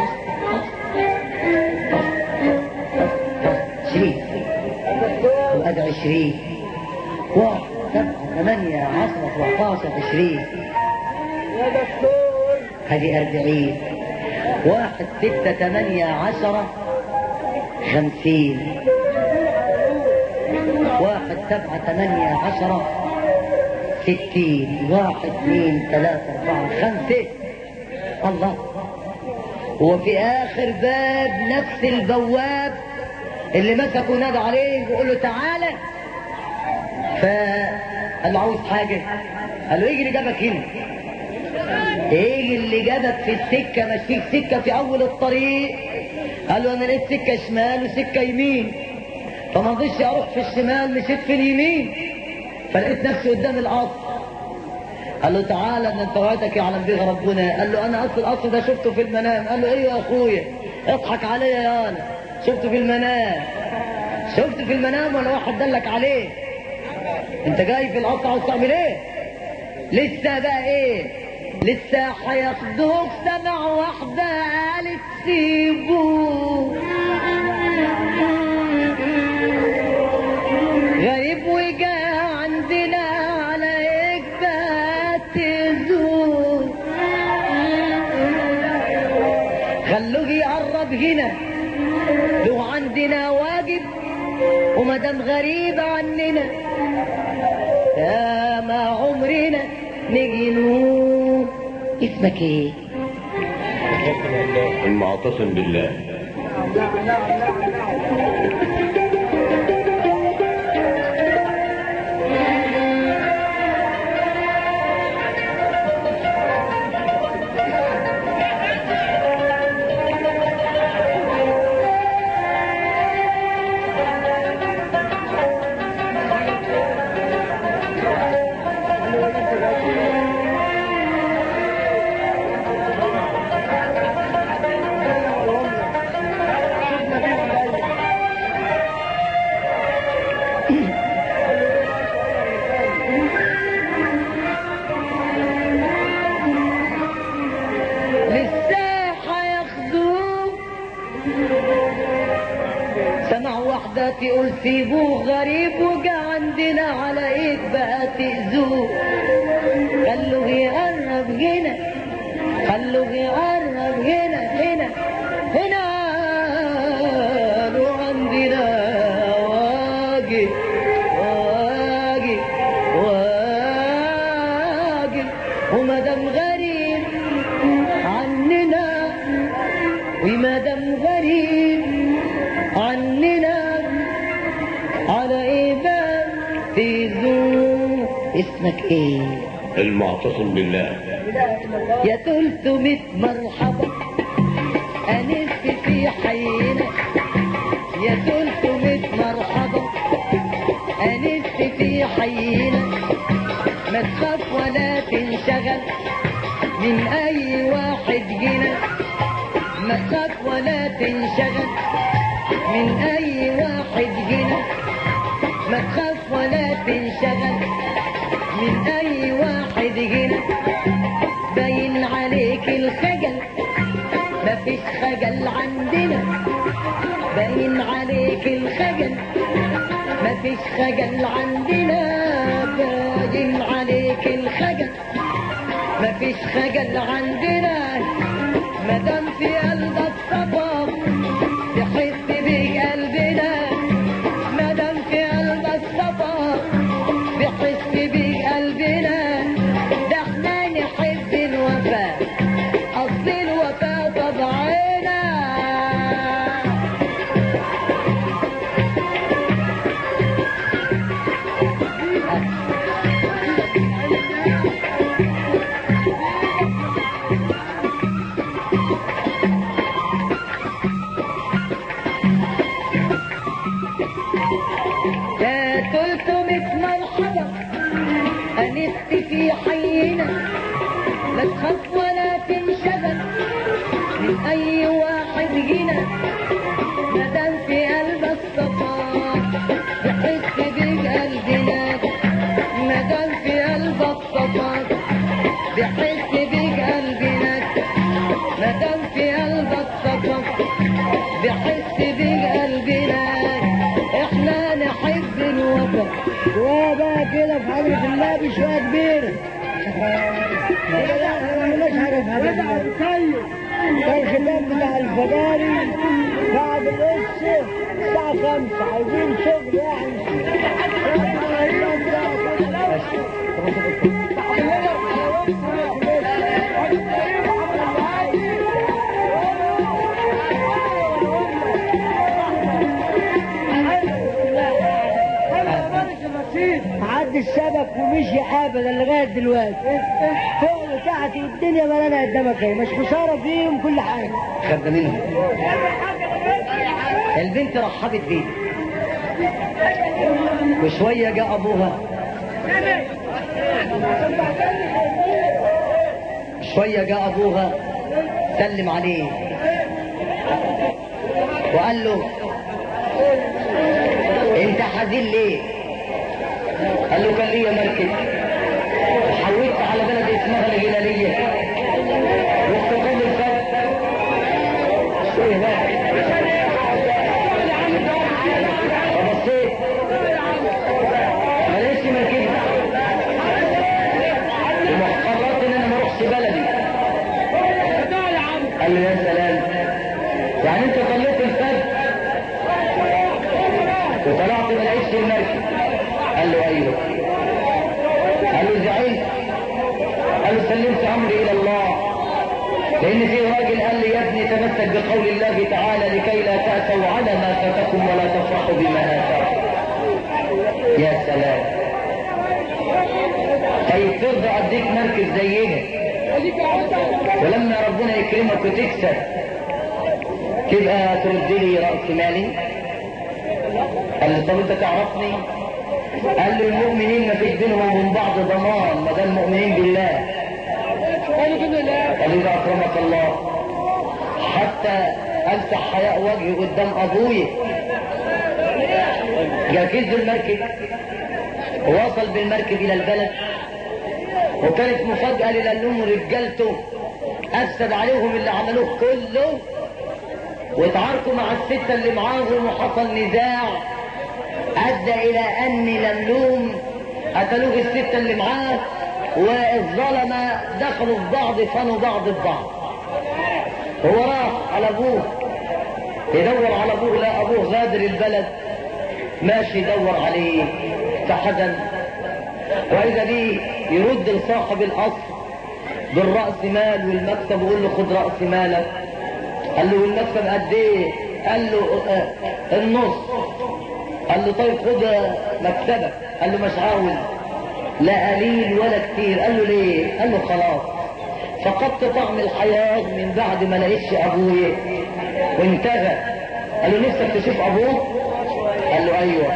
11 وادي 20 واحد سبعة ثمانية عشرة 14 20
يا دكتور
هذه أربعين واحد ستة ثمانية عشرة خمسين واحد سبعة ثمانية عشرة ستين واحد اثنين ثلاثة أربعة خمسة الله وفي آخر باب نفس البواب اللي مسكوا نادى عليه ويقول له تعالى فقال له عاوز حاجة قال له ايه اللي جابك هنا ايه اللي جابك في السكة مش فيك سكة في اول الطريق قال له انا لقيت سكة شمال وسكة يمين فما رضيتش اروح في الشمال مشيت في اليمين فلقيت نفسي قدام القصر قال له تعالى ان انت وعدك يعلم بها ربنا قال له انا اصل القصر ده شفته في المنام قال له ايوه يا اخويا اضحك عليا يا انا شفته في المنام شفته في المنام ولا واحد دلك عليه انت جاي في القصر عاوز تعمل ايه لسه بقى ايه لسه هياخدوك سمع واحدة قالت سيبوه غريب وجا عندنا على اجبات تزور خلوه يقرب هنا له عندنا واجب ومدام غريب عننا يا ما عمرنا نجي نقول اسمك ايه
المعتصم بالله
سمع واحدة تقول سيبوه غريب وجا عندنا على ايد بقى تأذوه خلوه يقرب هنا خلوه يقرب هنا هنا هنا له عندنا واجب واجب واجب ومدام غريب عننا ومدام غريب عننا على ايه بقى تزور اسمك ايه
المعتصم بالله
يا تلتمت مرحبا أنست في حينا يا تلتمت مرحبا أنست في حينا ما تخاف ولا تنشغل من أي واحد جنا ما تخاف ولا تنشغل من أي واحد جنا ما تخاف ولا تنشغل من أي واحد هنا باين عليك الخجل مفيش خجل عندنا باين عليك الخجل مفيش خجل عندنا باين عليك الخجل مفيش خجل عندنا مادام في قلبك صفا تحس بقلبنا مادام في قلبك صفا بحس بقلبنا ده احنا نحب الوفاء اصل الوفاء طبعنا يا تلتمت مرحبا أنست في حينا لا تخاف ولا تنشغل من أي واحد هنا مادام في قلبك صفا بحس بقلبنا مادام في قلبك صفا بحس بقلبنا مادام في قلبك صفا بحس بقلبنا احنا نحب الوطن
شوية بقى كده في حضرة الله بشوية كبيرة كده لا احنا ما عملناش حاجة في حضرة الله كان الختام بتاع الفجاري بعد القصة الساعة خمسة عايزين شغل يعني عدى السبك ومشي ابدا لغايه دلوقتي فوق وتحت والدنيا ملانه قدامك اهي مش خساره فيهم كل حاجه
خد منها البنت رحبت بيه وشوية جاء أبوها شوية جاء أبوها سلم عليه وقال له انت حزين ليه قال له كان ليا مركب حولت على بلد اسمها الهلالية واستقام الفرد ايه بقى فبصيت ما لقيتش مركبها وقررت ان انا ما اروحش بلدي قال له يا سلام يعني انت صليت الفجر وطلعت ما لقيتش المركب قال له ايوه قال له زعلت قال له سلمت امري الى الله لان في راجل قال لي يا ابني تمسك بقول الله تعالى لكي لا تأسوا على ما فاتكم ولا تفرحوا بما آتاكم يا سلام طيب ترضى اديك مركز زيها ولما ربنا يكرمك وتكسب تبقى ترد لي رأس مالي قال له طب انت تعرفني قال له المؤمنين ما فيش بينهم وبين بعض ضمان ما دام مؤمنين بالله قال له اكرمك الله حتى امسح حياء وجهي قدام ابويا جهز المركب ووصل بالمركب الى البلد وكانت مفاجأة للأم رجالته أفسد عليهم اللي عملوه كله واتعاركوا مع الستة اللي معاهم وحصل نزاع أدى إلى أن لملوم قتلوه الستة اللي معاه والظلمة دخلوا في بعض فنوا بعض ببعض هو راح على أبوه يدور على أبوه لا أبوه غادر البلد ماشي يدور عليه فحزن وإذا بيه يرد لصاحب القصر بالرأس مال والمكسب ويقول له خد رأس مالك قال له والمكسب قد ايه قال له آه، النص قال له طيب خد مكسبك قال له مش عاوز لا قليل ولا كتير قال له ليه قال له خلاص فقدت طعم الحياة من بعد ما لقيتش ابويا وانتهى قال له نفسك تشوف ابوك قال له ايوه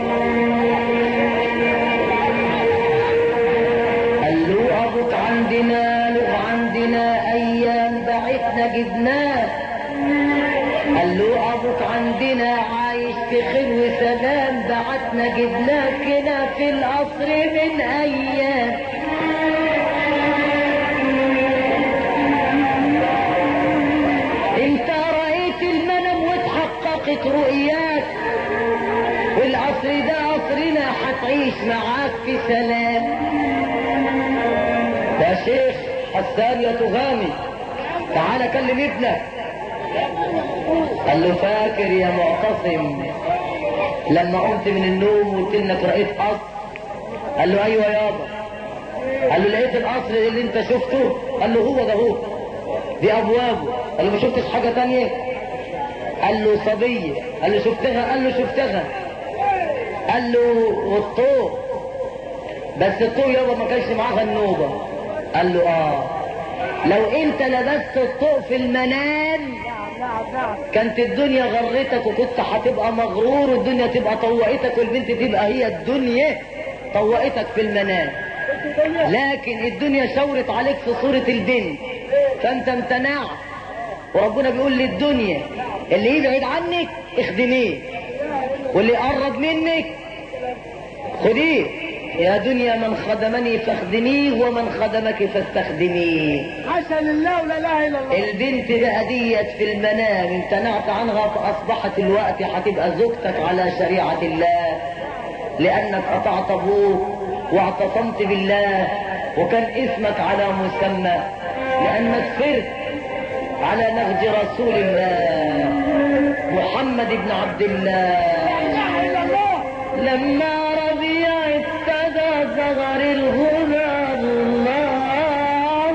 قال له ابوك عندنا له عندنا ايام بعتنا جبناه قال له ابوك عندنا عايش في خير وسلام بعتنا جبناك هنا في القصر من ايام انت رأيت المنام واتحققت رؤياك والعصر ده عصرنا هتعيش معاك في سلام يا شيخ حسان يا تغامي تعال كلم ابنك قال له فاكر يا معتصم لما قمت من النوم وقلت انك رأيت قصر قال له ايوه يابا قال له لقيت القصر اللي انت شفته قال له هو ده هو دي ابوابه قال له ما شفتش حاجه تانية قال له صبيه قال له شفتها قال له شفتها قال له والطوق بس الطوق يابا ما كانش معاها النوبه قال له اه لو انت لبست الطوق في المنام كانت الدنيا غرتك وكنت هتبقى مغرور والدنيا تبقى طوقتك والبنت تبقى هي الدنيا طوقتك في المنام لكن الدنيا شورت عليك في صورة البنت فانت امتنعت وربنا بيقول للدنيا اللي يبعد عنك اخدميه واللي يقرب منك خديه يا دنيا من خدمني فاخدميه ومن خدمك فاستخدميه
حسن الله ولا اله الا الله
البنت بقى ديت في المنام امتنعت عنها فاصبحت الوقت هتبقى زوجتك على شريعة الله لانك قطعت ابوك واعتصمت بالله وكان اسمك على مسمى لانك سرت على نهج رسول الله محمد بن عبد الله لما ربيع ابتدى زغر الهدى الله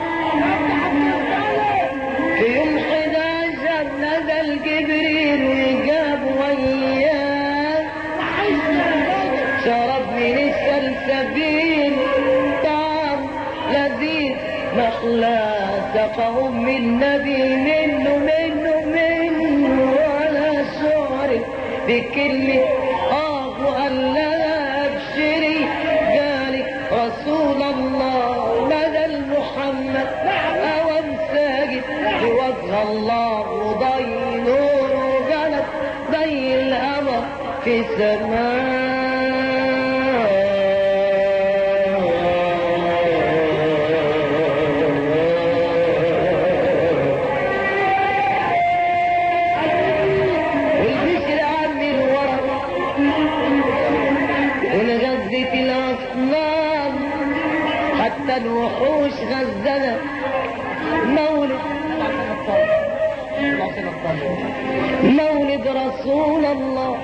في يوم 11 نزل جبريل وجاب وياه شرب من السلسبيل طعم لذيذ محلى سقه من نبي منه منه منه ولا شعر بكلمة آه وقال لها ابشري جالك رسول الله بدل محمد أوام ساجد بوجه الله وضي نور جلت زي القمر في السماء والبشر عم الورق ونغذت الأصنام حتى الوحوش غزلت مولد مولد رسول الله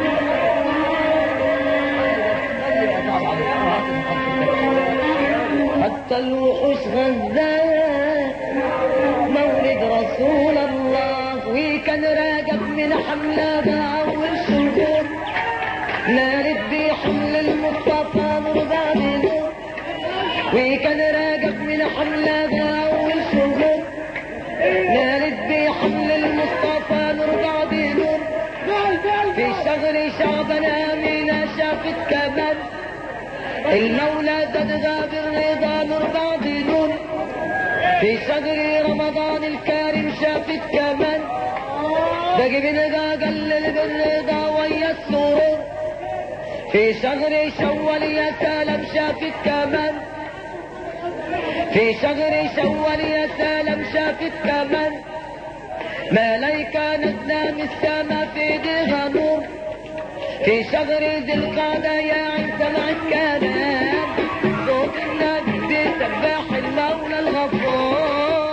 حتى الوحوش غزلت مولد رسول الله وكان راجب من حملة أول شهور نالت بحمل المصطفى مرضى بنور وكان راجب من حملة أول شهور نالت بحمل المصطفى مرضى بنور في شهر شعبان آمنة شافت كمان المولى زاد غاب الرضا مرضى بنور في شهر رمضان الكريم شافت كمان باقي بنقا قلل بالرضا ويا السرور في شهر شوال يا سلام شافت كمان في شهر شوال يا سلام شافت كمان ملايكة نزلة من السما في ايديها نور في شجر ذي القعدة يا عيسى مع الكلام صوت النبي سباح المولى الغفور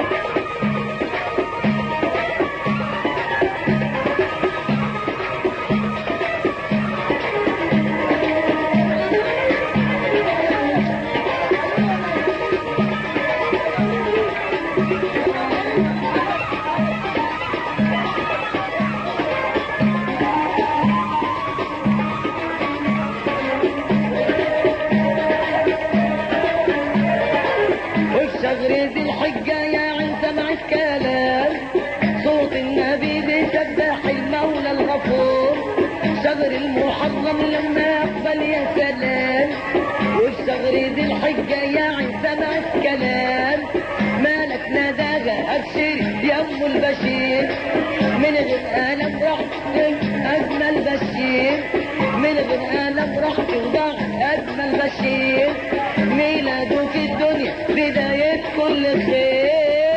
والشجر ذي الحجة يا عيسى مع الكلام صوت النبي بيسبح المولى الغفور شجر المحرم لما يقبل يا سلام والشجر ذي الحجة يا عيسى مع الكلام مالك ناداها أبشر يا أم البشير من غير ألم راح أجمل بشير من غير ألم راح توضع أجمل بشير ميلاده في الدنيا بداية كل خير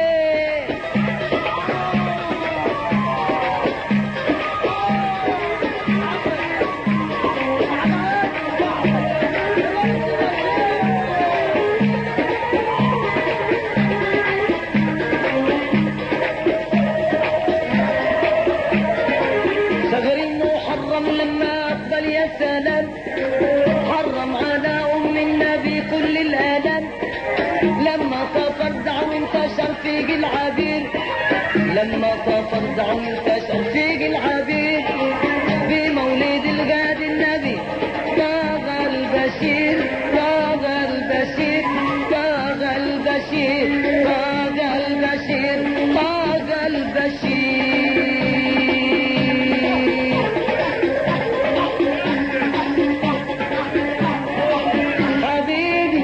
شجر المحرم لما أقبل يا سلام حرم على أم النبي كل الآلام لما تفرزع وانتشر فيك العبير لما تفرزع وانتشر فيك العبير بمولد الغاد النبي طاغ البشير طاغ البشير طاغ البشير طاغ البشير طاغ البشير حبيبي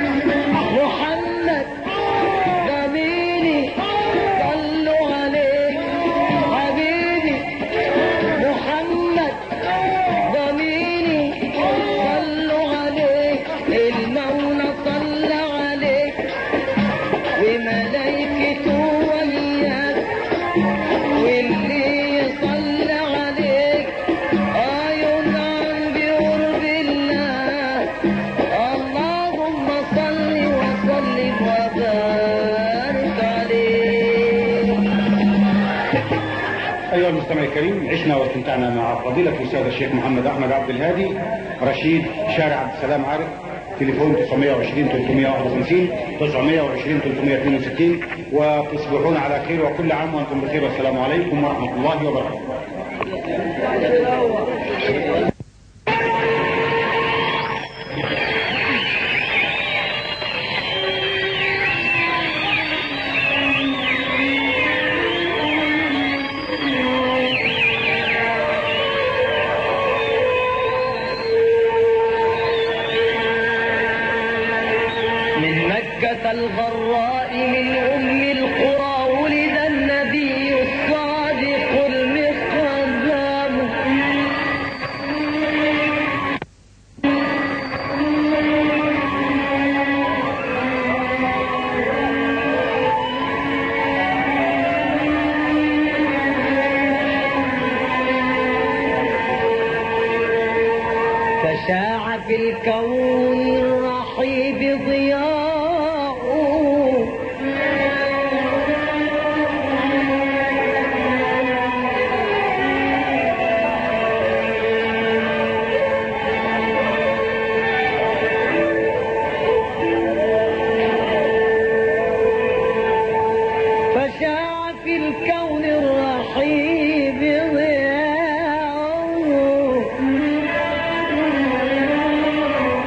محمد ضميني صلوا عليه حبيبي محمد ضميني صلوا عليه المولى صلى عليك وملائكته وياك واللي يصلى عليك عيون عن بقرب الله اللهم صل وسلم وبارك عليه
أيها المستمع الكريم عشنا واستمتعنا مع فضيلة الأستاذ الشيخ محمد أحمد عبد الهادي رشيد شارع عبد السلام عارف تليفون 920 351 920 362 وتصبحون على خير وكل عام وأنتم بخير والسلام عليكم ورحمة الله وبركاته
من مكة الغراء من أم القرى ولد النبي الصادق المخضرم فشاع في الكون الرحيب ضياء فشاع في الكون الرحيب ضياء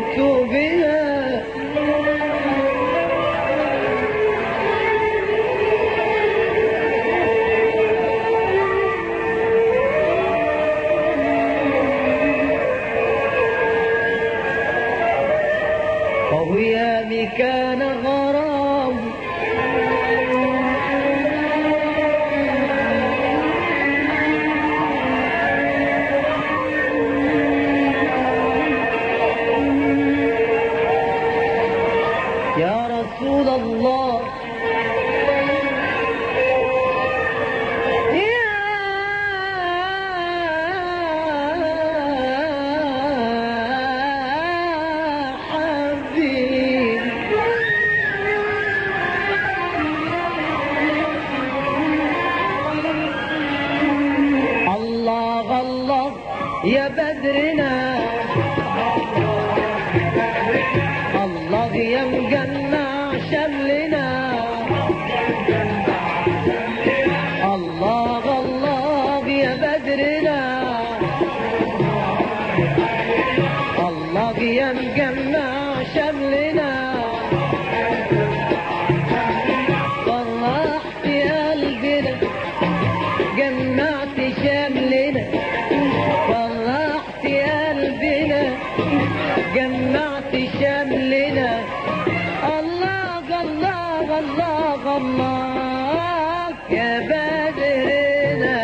فرحت بها وهيامي كان غرام يا رسول الله يا حبيبي الله الله يا بدرنا الله يا مجمع شملنا الله الله يا بدرنا الله يا مجمع شملنا فرحت قلبنا جمعت شملنا فرحت قلبنا جمعت شملنا الله الله الله الله يا بدرنا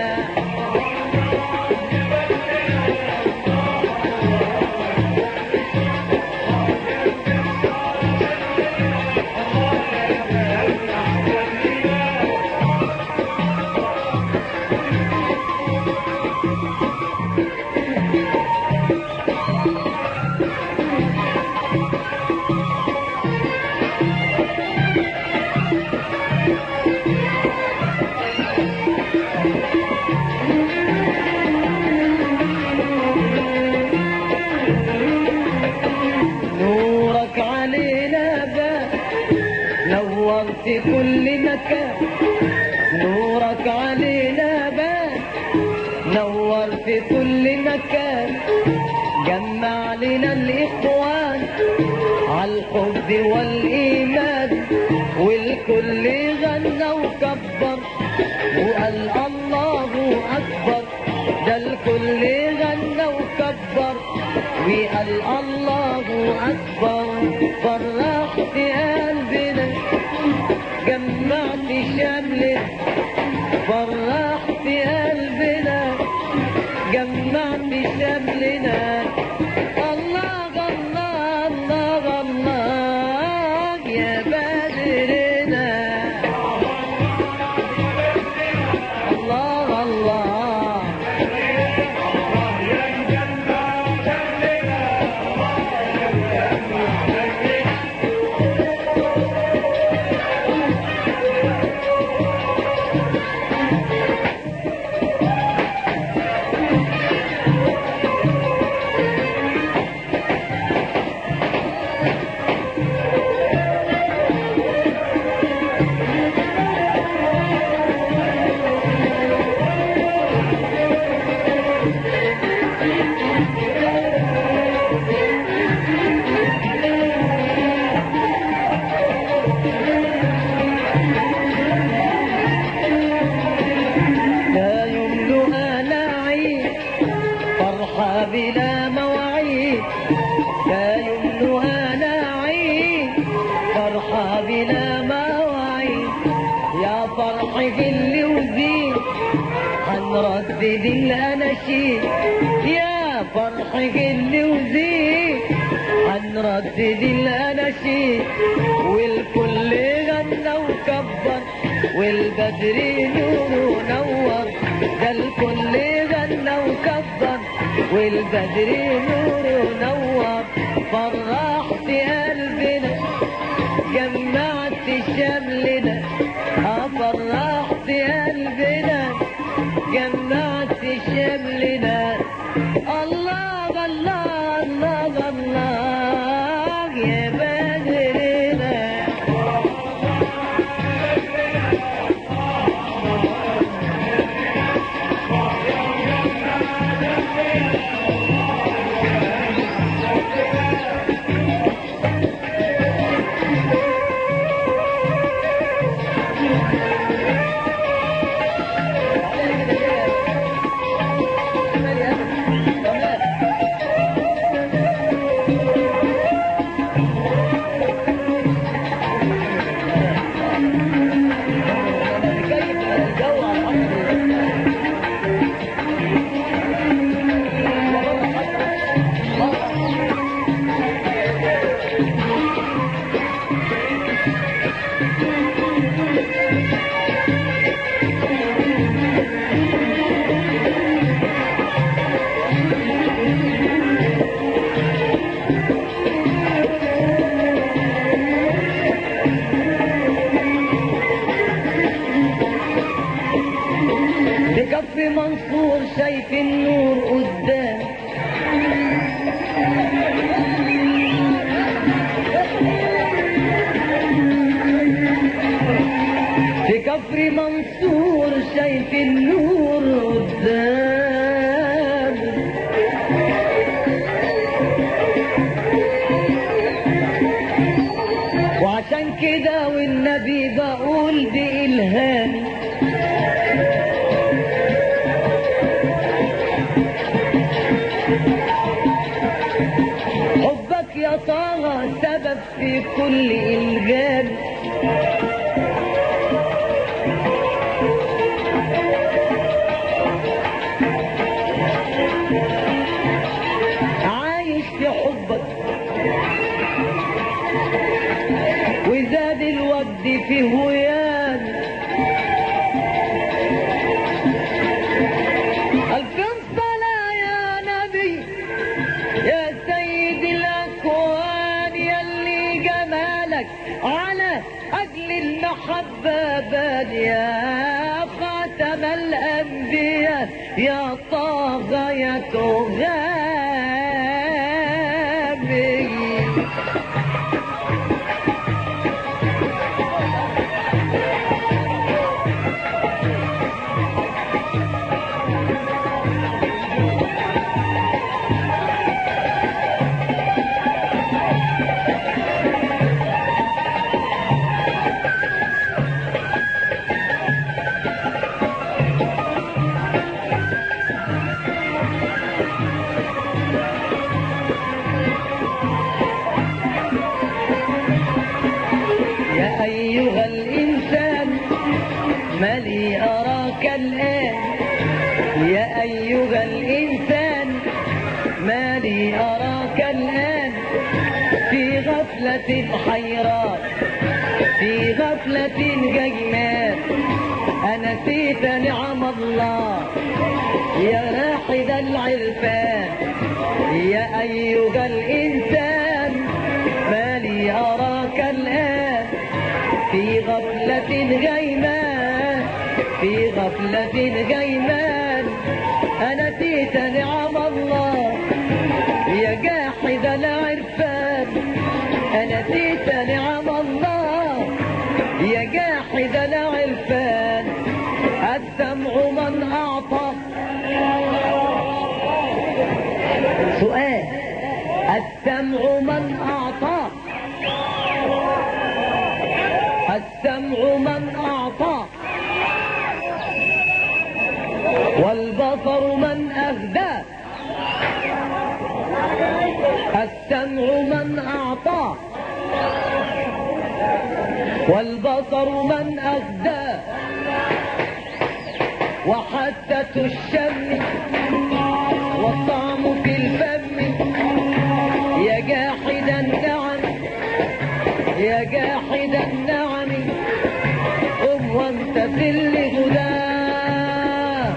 نورك علينا بان نورت كل مكان نورك علينا بان نورت كل مكان جمع لنا الإخوان عالحب والإيمان والكل غنى وكبر وقال الله أكبر ده الكل غنى وكبر وقال الله أكبر فرحت قلبنا جمعت شملنا فرحت قلبنا جمعت شملنا الله الله الله الله يا بدرنا الله الله لا يملؤ نعيم فرحة بلا مواعيد لا يملؤ نعيم فرحة بلا مواعيد يا فرح اللي وزين هنردد الأناشيد يا فرح اللي وزين هنردد الأناشيد والكل غنى وكبر والبدر نور نور ده الكل غنى وكبر والبدر نور نور فرحت قلبنا جمعت شملنا اه فرحت قلبنا جمعت شملنا الله الله الله الله يا بدرنا شايف النور قدام في كفر منصور شايف النور قدام وعشان كده والنبي بقول بإلهام حبك يا طه سبب في كل إلجام عايش في حبك وزاد الوجد في هويان ألف صلاة يا نبي يا سيد الأكوان يلي جمالك على أجل المحبة بان يا خاتم الأنبياء يا طه يا تغابي يا أيها الإنسان ما لي أراك الآن يا أيها الإنسان ما لي أراك الآن في غفلة حيران في غفلة جيمان أنسيت نعم الله يا راحد العرفان يا أيها الإنسان ما لي أراك الآن في غفلة غيمان في غفلة غيمان أنسيت نعم الله يا جاحد العرفان أنسيت نعم الله يا جاحد العرفان السمع من أعطى سؤال السمع من أعطى السمع من أعطى والبصر من أهدى السمع من أعطى والبصر من أهدى وحاسة الشم والطعم في الفم يا جاحد النعم يا جاحد النعم قم وامتثل لهداه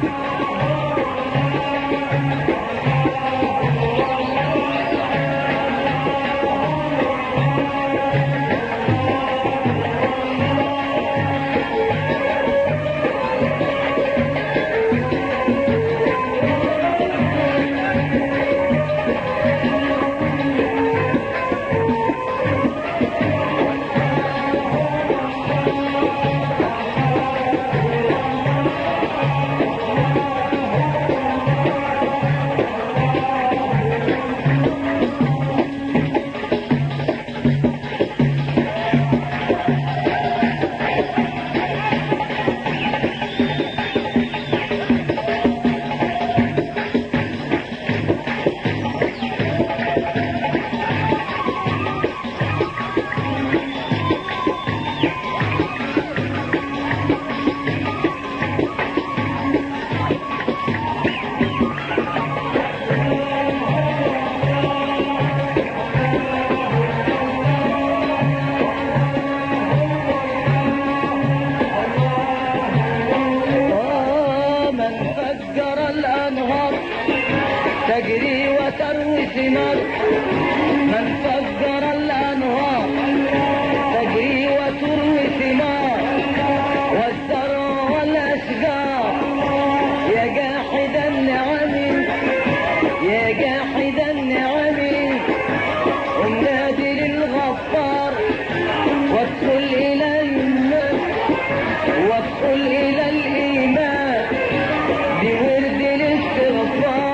الغفار وادخل إلى الإيمان وادخل إلى الإيمان بورد الاستغفار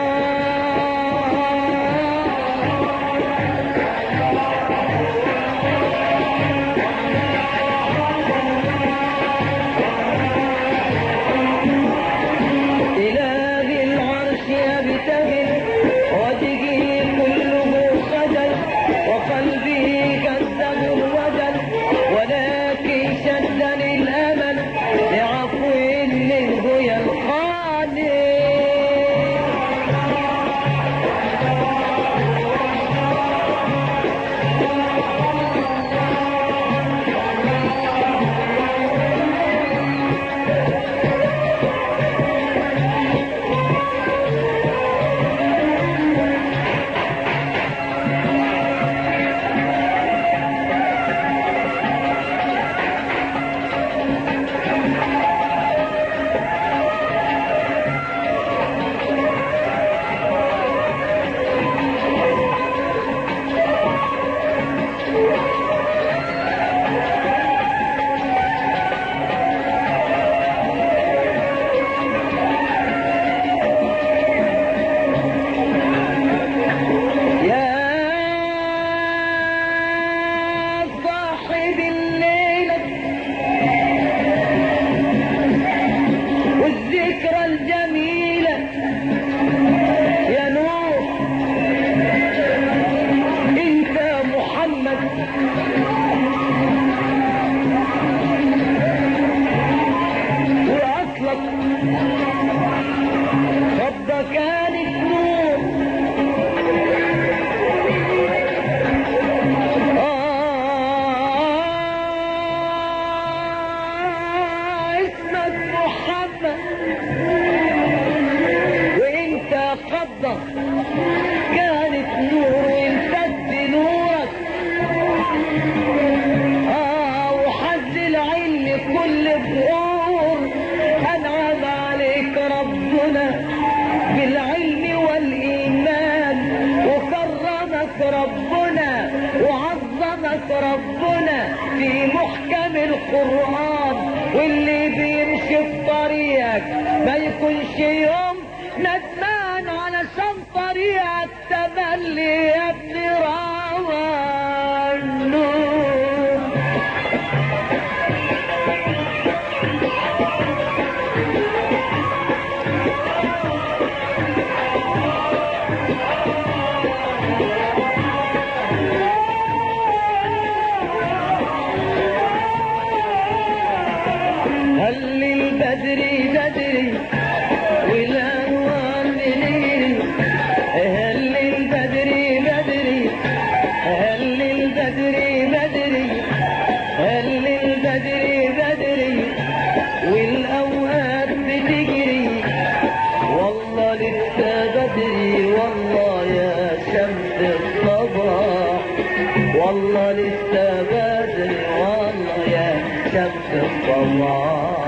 إلى ذي العرش يبتهل وجهه كله خجل وقلبه كذب الوجل ولكن شدني الأمل لعفو منه يلقاني يا صاحب الليلة والذكرى الجميلة يا نور انت محمد واصلك رب كانت نور آه، اسمك محمد وانت قبضة كانت نور وامتد نورك اه وحد العلم كل بغور انعم عليك ربنا بالعلم والايمان وكرمك ربنا وعظمك ربنا في محكم القرآن واللي بيمشي في طريقك ما يكونش يوم ندمان علشان طريقك تملي يا ابن روان هل البدري بدري والانوار منيري هل البدري بدري هل البدري بدري هل البدري بدري والاوقات بتجري والله لسه بدري والله يا شمس الصباح والله لسه بدري والله يا شمس الصباح